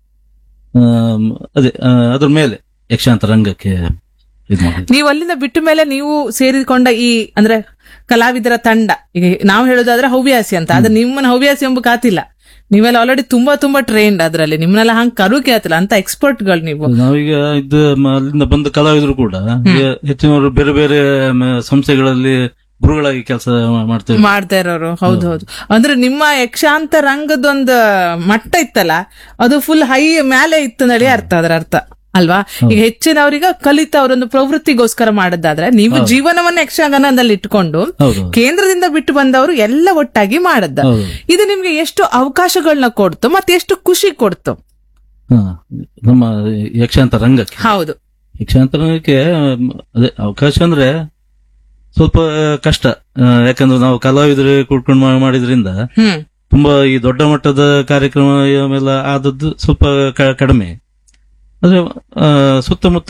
ಆಮ್, ಅದೇ ಆ, ಅದ್ರ ಮೇಲೆ ಯಕ್ಷಾಂತರಂಗಕ್ಕೆ ಇದು ಮಾಡಿದ್ದು ನೀವು ಅಲ್ಲಿಂದ ಬಿಟ್ಟ ಮೇಲೆ ನೀವು ಸೇರಿಕೊಂಡ ಈ ಅಂದ್ರೆ ಕಲಾವಿದರ ತಂಡ ಈಗ ನಾವು ಹೇಳೋದಾದ್ರೆ ಹವ್ಯಾಸಿ ಅಂತ ಆದ್ರೆ ನಿಮ್ಮನ್ನ ಹವ್ಯಾಸಿ ಎಂಬ ಕಾತಿಲ್ಲ ನೀವೆಲ್ಲ ಆಲ್ರೆಡಿ ತುಂಬಾ ತುಂಬಾ ಟ್ರೈನ್ಡ್ ಅದ್ರಲ್ಲಿ ನಿಮ್ಮನ್ನೆಲ್ಲ ಹಂಗ್ ಕರುಕೆ ಆತಿಲ್ಲ ಅಂತ ಎಕ್ಸ್ಪರ್ಟ್ಗಳು ನೀವು ನಾವೀಗ ಇದು ಮ- ಅಲ್ಲಿಂದ ಬಂದ ಕಲಾವಿದರು ಕೂಡ ಈಗ ಹೆಚ್ಚಿನವರು ಬೇರೆ ಬೇರೆ ಮ, ಸಂಸ್ಥೆಗಳಲ್ಲಿ ಗುರುಗಳಾಗಿ ಕೆಲಸ ಮಾಡ್ತೇವೆ ಮಾಡ್ತಾ ಇರೋರು ಹೌದು ಹೌದು ಅಂದ್ರೆ ನಿಮ್ಮ ಯಕ್ಷಾಂತ ರಂಗದೊಂದು ಮಟ್ಟ ಇತ್ತಲ್ಲ ಅದು ಫುಲ್ ಹೈ ಮೇಲೆ ಇತ್ತು ನಡಿ ಅರ್ಥ ಅದರ ಅರ್ಥ ಅಲ್ವಾ ಈಗ ಹೆಚ್ಚಿನವರಿಗೆ ಕಲಿತ ಅವರೊಂದು ಪ್ರವೃತ್ತಿಗೋಸ್ಕರ ಮಾಡದ್ದಾದ್ರೆ ನೀವು ಜೀವನವನ್ನ ಯಕ್ಷಗಾನದಲ್ಲಿ ಇಟ್ಕೊಂಡು ಹೌದು ಕೇಂದ್ರದಿಂದ ಬಿಟ್ಟು ಬಂದವರು ಎಲ್ಲ ಒಟ್ಟಾಗಿ ಮಾಡದ್ದ ಹೌದು ಇದು ನಿಮ್ಗೆ ಎಷ್ಟು ಅವಕಾಶಗಳನ್ನ ಕೊಡ್ತು ಮತ್ತೆ ಎಷ್ಟು ಖುಷಿ ಕೊಡ್ತು ಹಾ, ನಮ್ಮ ಯಕ್ಷಾಂತ ರಂಗಕ್ಕೆ ಹೌದು ಯಕ್ಷಾಂತ ರಂಗಕ್ಕೆ ಮ್, ಅದೇ ಅವಕಾಶ ಅಂದ್ರೆ ಸ್ವಲ್ಪ ಕಷ್ಟ ಆ, ಯಾಕಂದ್ರೆ ನಾವು ಕಲಾವಿದರು ಕೂಡ್ಕೊಂಡು ಮಾ- ಮಾಡಿದ್ರಿಂದ ಹ್ಮ್ ತುಂಬಾ ಈ ದೊಡ್ಡ ಮಟ್ಟದ ಕಾರ್ಯಕ್ರಮ ಎಲ್ಲ ಆದದ್ದು ಸ್ವಲ್ಪ ಕ- ಕಡಿಮೆ ಆದ್ರೆ ಆ, ಸುತ್ತಮುತ್ತ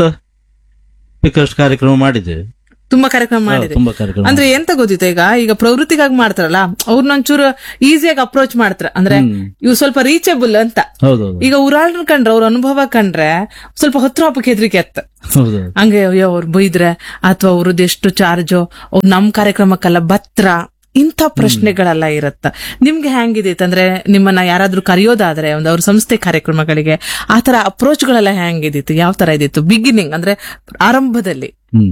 ಬೇಕಷ್ಟು ಕಾರ್ಯಕ್ರಮ ಮಾಡಿದ್ದೇವೆ ತುಂಬಾ ಕಾರ್ಯಕ್ರಮ ಹಾ, ಮಾಡಿದ್ರಿ ತುಂಬಾ ಕಾರ್ಯಕ್ರಮ ಅಂದ್ರೆ ಎಂತ ಗೊತ್ತಿತ್ತು ಈಗ ಈಗ ಪ್ರವೃತ್ತಿಗಾಗಿ ಮಾಡ್ತಾರಲ್ಲ ಅವ್ರನ್ನೊಂಚೂರು ಈಸಿಯಾಗಿ ಅಪ್ರೋಚ್ ಮಾಡ್ತಾರ ಅಂದ್ರೆ ಹ್ಮ್. ಇವು ಸ್ವಲ್ಪ ರೀಚಬಲ್ ಅಂತ ಹೌದೌದು ಈಗ ಉರಾಳ್ರ ಕಂಡ್ರೆ ಅವ್ರ ಅನುಭವ ಕಂಡ್ರೆ ಸ್ವಲ್ಪ ಹತ್ರ ಹಬ್ಬಕ್ಕೆ ಹೆದರಿಕೆ ಅತ್ತ ಹೌದು ಹಂಗೆ ಅಯ್ಯೋ ಅವ್ರು ಬೈದ್ರೆ ಅಥವಾ ಅವ್ರದ್ದು ಎಷ್ಟು ಚಾರ್ಜು ಅವ್ರು ನಮ್ ಕಾರ್ಯಕ್ರಮಕ್ಕೆಲ್ಲ ಬತ್ರ ಇಂಥ ಪ್ರಶ್ನೆಗಳೆಲ್ಲ ಇರತ್ತ ನಿಮ್ಗೆ ಹೆಂಗಿದಿತ್ತು ಅಂದ್ರೆ ನಿಮ್ಮನ್ನ ಯಾರಾದ್ರೂ ಕರೆಯೋದಾದ್ರೆ ಒಂದು ಅವ್ರ ಸಂಸ್ಥೆ ಕಾರ್ಯಕ್ರಮಗಳಿಗೆ ಆ ತರ ಅಪ್ರೋಚ್ಗಳೆಲ್ಲ ಹೆಂಗಿದಿತ್ತು ಯಾವ ತರ ಇದಿತ್ತು ಬಿಗಿನಿಂಗ್ ಅಂದ್ರೆ ಆರಂಭದಲ್ಲಿ ಹ್ಮ್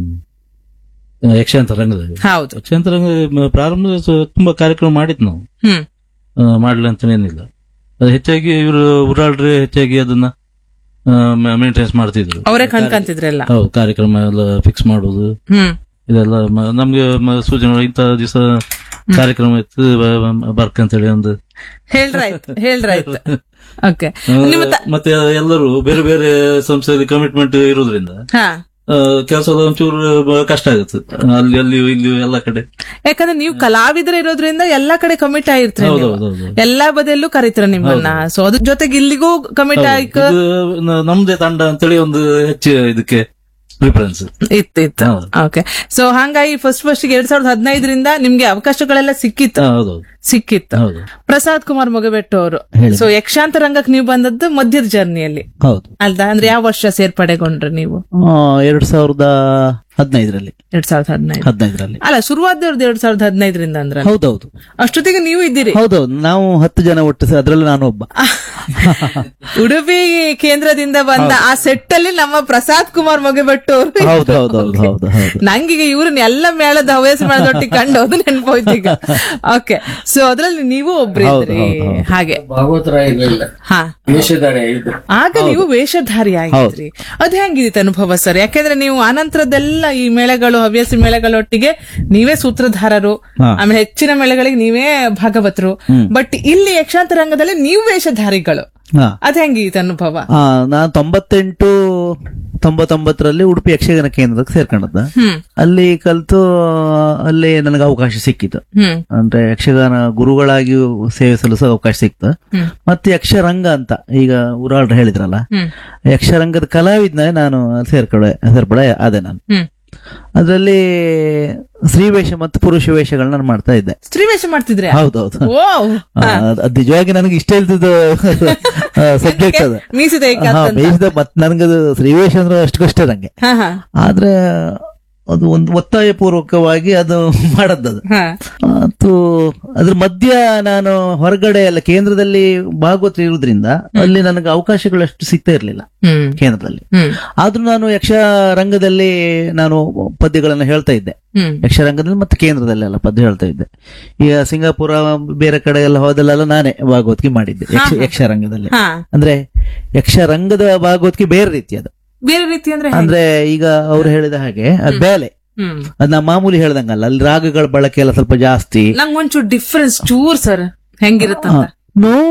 ಯಕ್ಷಾಂತ ರಂಗದಲ್ಲಿ ಹೌದು ಯಕ್ಷಾಂತ ರಂಗ ಮ- ಪ್ರಾರಂಭದ ಸ- ತುಂಬಾ ಕಾರ್ಯಕ್ರಮ ಮಾಡಿದ್ ನಾವು ಹ್ಮ್ ಆ, ಮಾಡ್ಲಿ ಅಂತ ಏನಿಲ್ಲ ಅದು ಹೆಚ್ಚಾಗಿ ಇವರು ಉರಾಳ್ರೆ ಹೆಚ್ಚಾಗಿ ಅದನ್ನ ಮೇಂಟೆನೆನ್ಸ್ ಮಾಡ್ತಿದ್ರು ಅವರೇ ಕಣ್ಕಂತಿದ್ರೆಲ್ಲ ಹೌದು ಕಾರ್ಯಕ್ರಮ ಎಲ್ಲ ಫಿಕ್ಸ್ ಮಾಡೋದು ಹ್ಮ್ ಇದೆಲ್ಲ ಮ- ನಮ್ಗೆ ಮ- ಸೂಚನೆ ಇಂಥ ದಿವಸ ಕಾರ್ಯಕ್ರಮ ಇತ್ತು ಬ- ಬ- ಬರ್ಕಂತೇಳಿ ಒಂದು ಹೇಳ್ರಾಯ್ತು ಹೇಳ್ರಾಯ್ತು ಓಕೆ ಆ, ಮತ್ತೆ ಎಲ್ಲರೂ ಬೇರೆ ಬೇರೆ ಸಂಸ್ಥೆಯಲ್ಲಿ ಕಮಿಟ್ಮೆಂಟ್ ಇರೋದ್ರಿಂದ ಹಾ ಕೆಲಸ ಒಂಚೂರು ಬ- ಕಷ್ಟ ಆಗುತ್ತೆ ಅಲ್ಲಿ ಅಲ್ಲಿಯೂ ಇಲ್ಲಿಯೂ ಎಲ್ಲ ಕಡೆ ಯಾಕಂದ್ರೆ ನೀವು ಕಲಾವಿದರು ಇರೋದ್ರಿಂದ ಎಲ್ಲಾ ಕಡೆ ಕಮಿಟ್ ಆಗಿರ್ತೀರಿ ಹೌದು, ನೀವು. ಹೌದು, ಹೌದು. ಎಲ್ಲಾ ಬದಿಯಲ್ಲೂ ಕರೀತೀರ ನಿಮ್ಮನ್ನ ಸೊ ಅದ್ರ ಜೊತೆಗೆ ಇಲ್ಲಿಗೂ ಕಮಿಟ್ ಆಯ್ಕ ಇದು ನ- ನಮ್ದೇ ತಂಡ ಅಂತೇಳಿ ಒಂದು ಹೆಚ್ಚು ಇದಕ್ಕೆ ಪ್ರಿಫರೆನ್ಸ್ ಇತ್ತು ಇತ್ತು ಹೌದು. ಓಕೆ ಸೊ ಹಂಗಾಗಿ ಫಸ್ಟ್ ಫಸ್ಟ್ ಎರಡ್ ಸಾವಿರದ ಹದಿನೈದರಿಂದ ನಿಮ್ಗೆ ಅವಕಾಶಗಳೆಲ್ಲ ಸಿಕ್ಕಿತ್ತು ಹೌದೌದು ಸಿಕ್ಕಿತ್ತು ಹೌದು ಪ್ರಸಾದ್ ಕುಮಾರ್ ಮೊಗಬೆಟ್ಟು ಅವರು ಹೇಳಿ. ಸೊ ಯಕ್ಷಾಂತ ರಂಗಕ್ಕೆ ನೀವು ಬಂದದ್ದು ಮಧ್ಯದ ಜರ್ನಿಯಲ್ಲಿ ಹೌದು ಅಲ್ದಾ ಅಂದ್ರೆ ಯಾವ ವರ್ಷ ಸೇರ್ಪಡೆಗೊಂಡ್ರಿ ನೀವು ಆ, ಎರಡ್ ಸಾವಿರದ ಹದಿನೈದರಲ್ಲಿ ಎರಡ್ ಸಾವಿರದ ಹದಿನೈದು ಹದಿನೈದರಲ್ಲಿ ಅಲ್ಲ ಶುರುವಾದವ್ರದ್ದು ಎರಡ್ ಸಾವಿರದ ಹದಿನೈದರಿಂದ ಅಂದ್ರ ಹೌದೌದು ಅಷ್ಟೊತ್ತಿಗೆ ನೀವು ಇದ್ದೀರಿ ಹೌದೌದು ನಾವು ಹತ್ತು ಜನ ಒಟ್ಟು ಸ- ಅದ್ರಲ್ಲಿ ನಾನು ಒಬ್ಬ ಉಡುಪಿ ಕೇಂದ್ರದಿಂದ ಬಂದ ಆ ಸೆಟ್ ಅಲ್ಲಿ ನಮ್ಮ ಪ್ರಸಾದ್ ಕುಮಾರ್ ಮೊಗೆಬೆಟ್ಟು ಅವರು ಹೌದು ಹೌದು ಹೌದು ಹೌದು ಹೌದು ನಂಗೀಗ ಇವ್ರನ್ನ ಎಲ್ಲ ಮೇಳದ ಹವ್ಯಾಸ ಮೇಳದೊಟ್ಟಿಗೆ ಕಂಡು ಅದು ನೆನ್ಪೋಯ್ತು ಈಗ ಓಕೆ ಸೊ ಅದ್ರಲ್ಲಿ ನೀವು ಒಬ್ರು ಇದ್ರಿ ಹಾಗೆ ಭಾಗವತರಾಯ ಇರಲಿಲ್ಲ ಹಾ ವೇಷಧಾರೆ ಇದ್ರು ಆಗ ನೀವು ವೇಷಧಾರಿ ಆಗಿದ್ರಿ ಅದ್ ಹೆಂಗಿದಿತ್ತು ಅನುಭವ ಸರ್ ಯಾಕೆಂದ್ರೆ ನೀವು ಆನಂತರದೆಲ್ಲ ಈ ಮೇಳಗಳು ಹವ್ಯಾಸಿ ಮೇಳಗಳೊಟ್ಟಿಗೆ ನೀವೇ ಸೂತ್ರಧಾರರು ಹಾ. ಆಮೇಲೆ ಹೆಚ್ಚಿನ ಮೇಳಗಳಿಗೆ ನೀವೇ ಭಾಗವತರು ಬಟ್ ಇಲ್ಲಿ ಯಕ್ಷಾಂತ ರಂಗದಲ್ಲಿ ನೀವು ವೇಷಧಾರಿಗಳು ಹಾ ಅದ್ ಹೆಂಗಿತ್ತು ಅನುಭವ ಆ, ನಾನು ತೊಂಬತ್ತೆಂಟು ತೊಂಬತ್ತೊಂಬತ್ತರಲ್ಲಿ ಉಡುಪಿ ಯಕ್ಷಗಾನ ಕೇಂದ್ರಕ್ಕೆ ಸೇರ್ಕೊಂಡದ್ದ ಹ್ಮ್ ಅಲ್ಲಿ ಕಲ್ತು ಅಲ್ಲಿ ನನಗೆ ಅವಕಾಶ ಸಿಕ್ಕಿತು ಹ್ಮ್ ಅಂದ್ರೆ ಯಕ್ಷಗಾನ ಗುರುಗಳಾಗಿ ಸೇವೆ ಸಲ್ಲಿಸೋ ಅವಕಾಶ ಸಿಕ್ತು ಹ್ಮ್. ಮತ್ತೆ ಯಕ್ಷರಂಗ ಅಂತ ಈಗ ಊರಾಳ್ರು ಹೇಳಿದ್ರಲ್ಲ ಹ್ಮ್ ಯಕ್ಷರಂಗದ ಕಲಾವಿದ್ನ ನಾನು ಸೇರ್ಪಡೆ ಸೇರ್ಪಡೆ ಆದೆ ನಾನು ಹ್ಮ್ ಅದರಲ್ಲಿ ಸ್ತ್ರೀ ವೇಷ ಮತ್ತು ಪುರುಷ ವೇಷಗಳನ್ನ ನಾನು ಮಾಡ್ತಾ ಇದ್ದೆ ಸ್ತ್ರೀ ವೇಷ ಮಾಡ್ತಿದ್ರೆ ಹೌದೌದು ಓ ಆ, ಅದ್ ನಿಜವಾಗಿ ನನಗೆ ಇಷ್ಟ ಇಲ್ದಿದ್ದು ಸಬ್ಜೆಕ್ಟ್ ಅದು ಮೀಸಿದ ಹಾ ಬೇಯಿಸಿದ ಮತ್ ನನಗದು ಸ್ತ್ರೀವೇಷ ಅಂದ್ರೆ ಅಷ್ಟು ಕಷ್ಟ ನಂಗೆ ಹಾ ಹಾ ಆದ್ರೆ ಅದು ಒಂದು ಒತ್ತಾಯ ಪೂರ್ವಕವಾಗಿ ಅದು ಮಾಡದ್ದದು ಹಾ ಮತ್ತು ಅದ್ರ ಮಧ್ಯ ನಾನು ಹೊರಗಡೆ ಎಲ್ಲ ಕೇಂದ್ರದಲ್ಲಿ ಭಾಗವತ ಇರುವುದ್ರಿಂದ ಅಲ್ಲಿ ನನಗೆ ಅವಕಾಶಗಳು ಅಷ್ಟು ಸಿಗ್ತಾ ಇರಲಿಲ್ಲ ಹ್ಮ್ ಕೇಂದ್ರದಲ್ಲಿ ಹ್ಮ್ ಆದ್ರೂ ನಾನು ಯಕ್ಷ ರಂಗದಲ್ಲಿ ನಾನು ಪದ್ಯಗಳನ್ನು ಹೇಳ್ತಾ ಇದ್ದೆ ಹ್ಮ್ ಯಕ್ಷರಂಗದಲ್ಲಿ ಮತ್ತೆ ಕೇಂದ್ರದಲ್ಲಿ ಎಲ್ಲ ಪದ್ಯ ಹೇಳ್ತಾ ಇದ್ದೆ ಈಗ ಸಿಂಗಾಪುರ ಬೇರೆ ಕಡೆ ಎಲ್ಲ ಹೋದಲ್ಲೆಲ್ಲ ನಾನೇ ಭಾಗವತಿಗೆ ಮಾಡಿದ್ದೆ ಯಕ್ಷ ಯಕ್ಷರಂಗದಲ್ಲಿ ಹಾ ಅಂದ್ರೆ ಯಕ್ಷರಂಗದ ಭಾಗವತಿಗೆ ಬೇರೆ ರೀತಿ ಅದು ಬೇರೆ ರೀತಿ ಅಂದ್ರೆ ಹೆಂಗೆ? ಅಂದ್ರೆ ಈಗ ಅವ್ರು ಹೇಳಿದ ಹಾಗೆ ಅದ್ ಬೇಲೆ ಹ್ಮ್ ಅದ್ ನಾ ಮಾಮೂಲಿ ಹೇಳ್ದಂಗಲ್ಲ ಅಲ್ಲಿ ರಾಗಗಳ ಬಳಕೆ ಎಲ್ಲ ಸ್ವಲ್ಪ ಜಾಸ್ತಿ ನಂಗ್ ಒಂಚೂರು ಡಿಫ್ರೆನ್ಸ್ ಚೂರ್ ಸರ್ ಹೆಂಗಿರುತ್ತಂತ ನೋ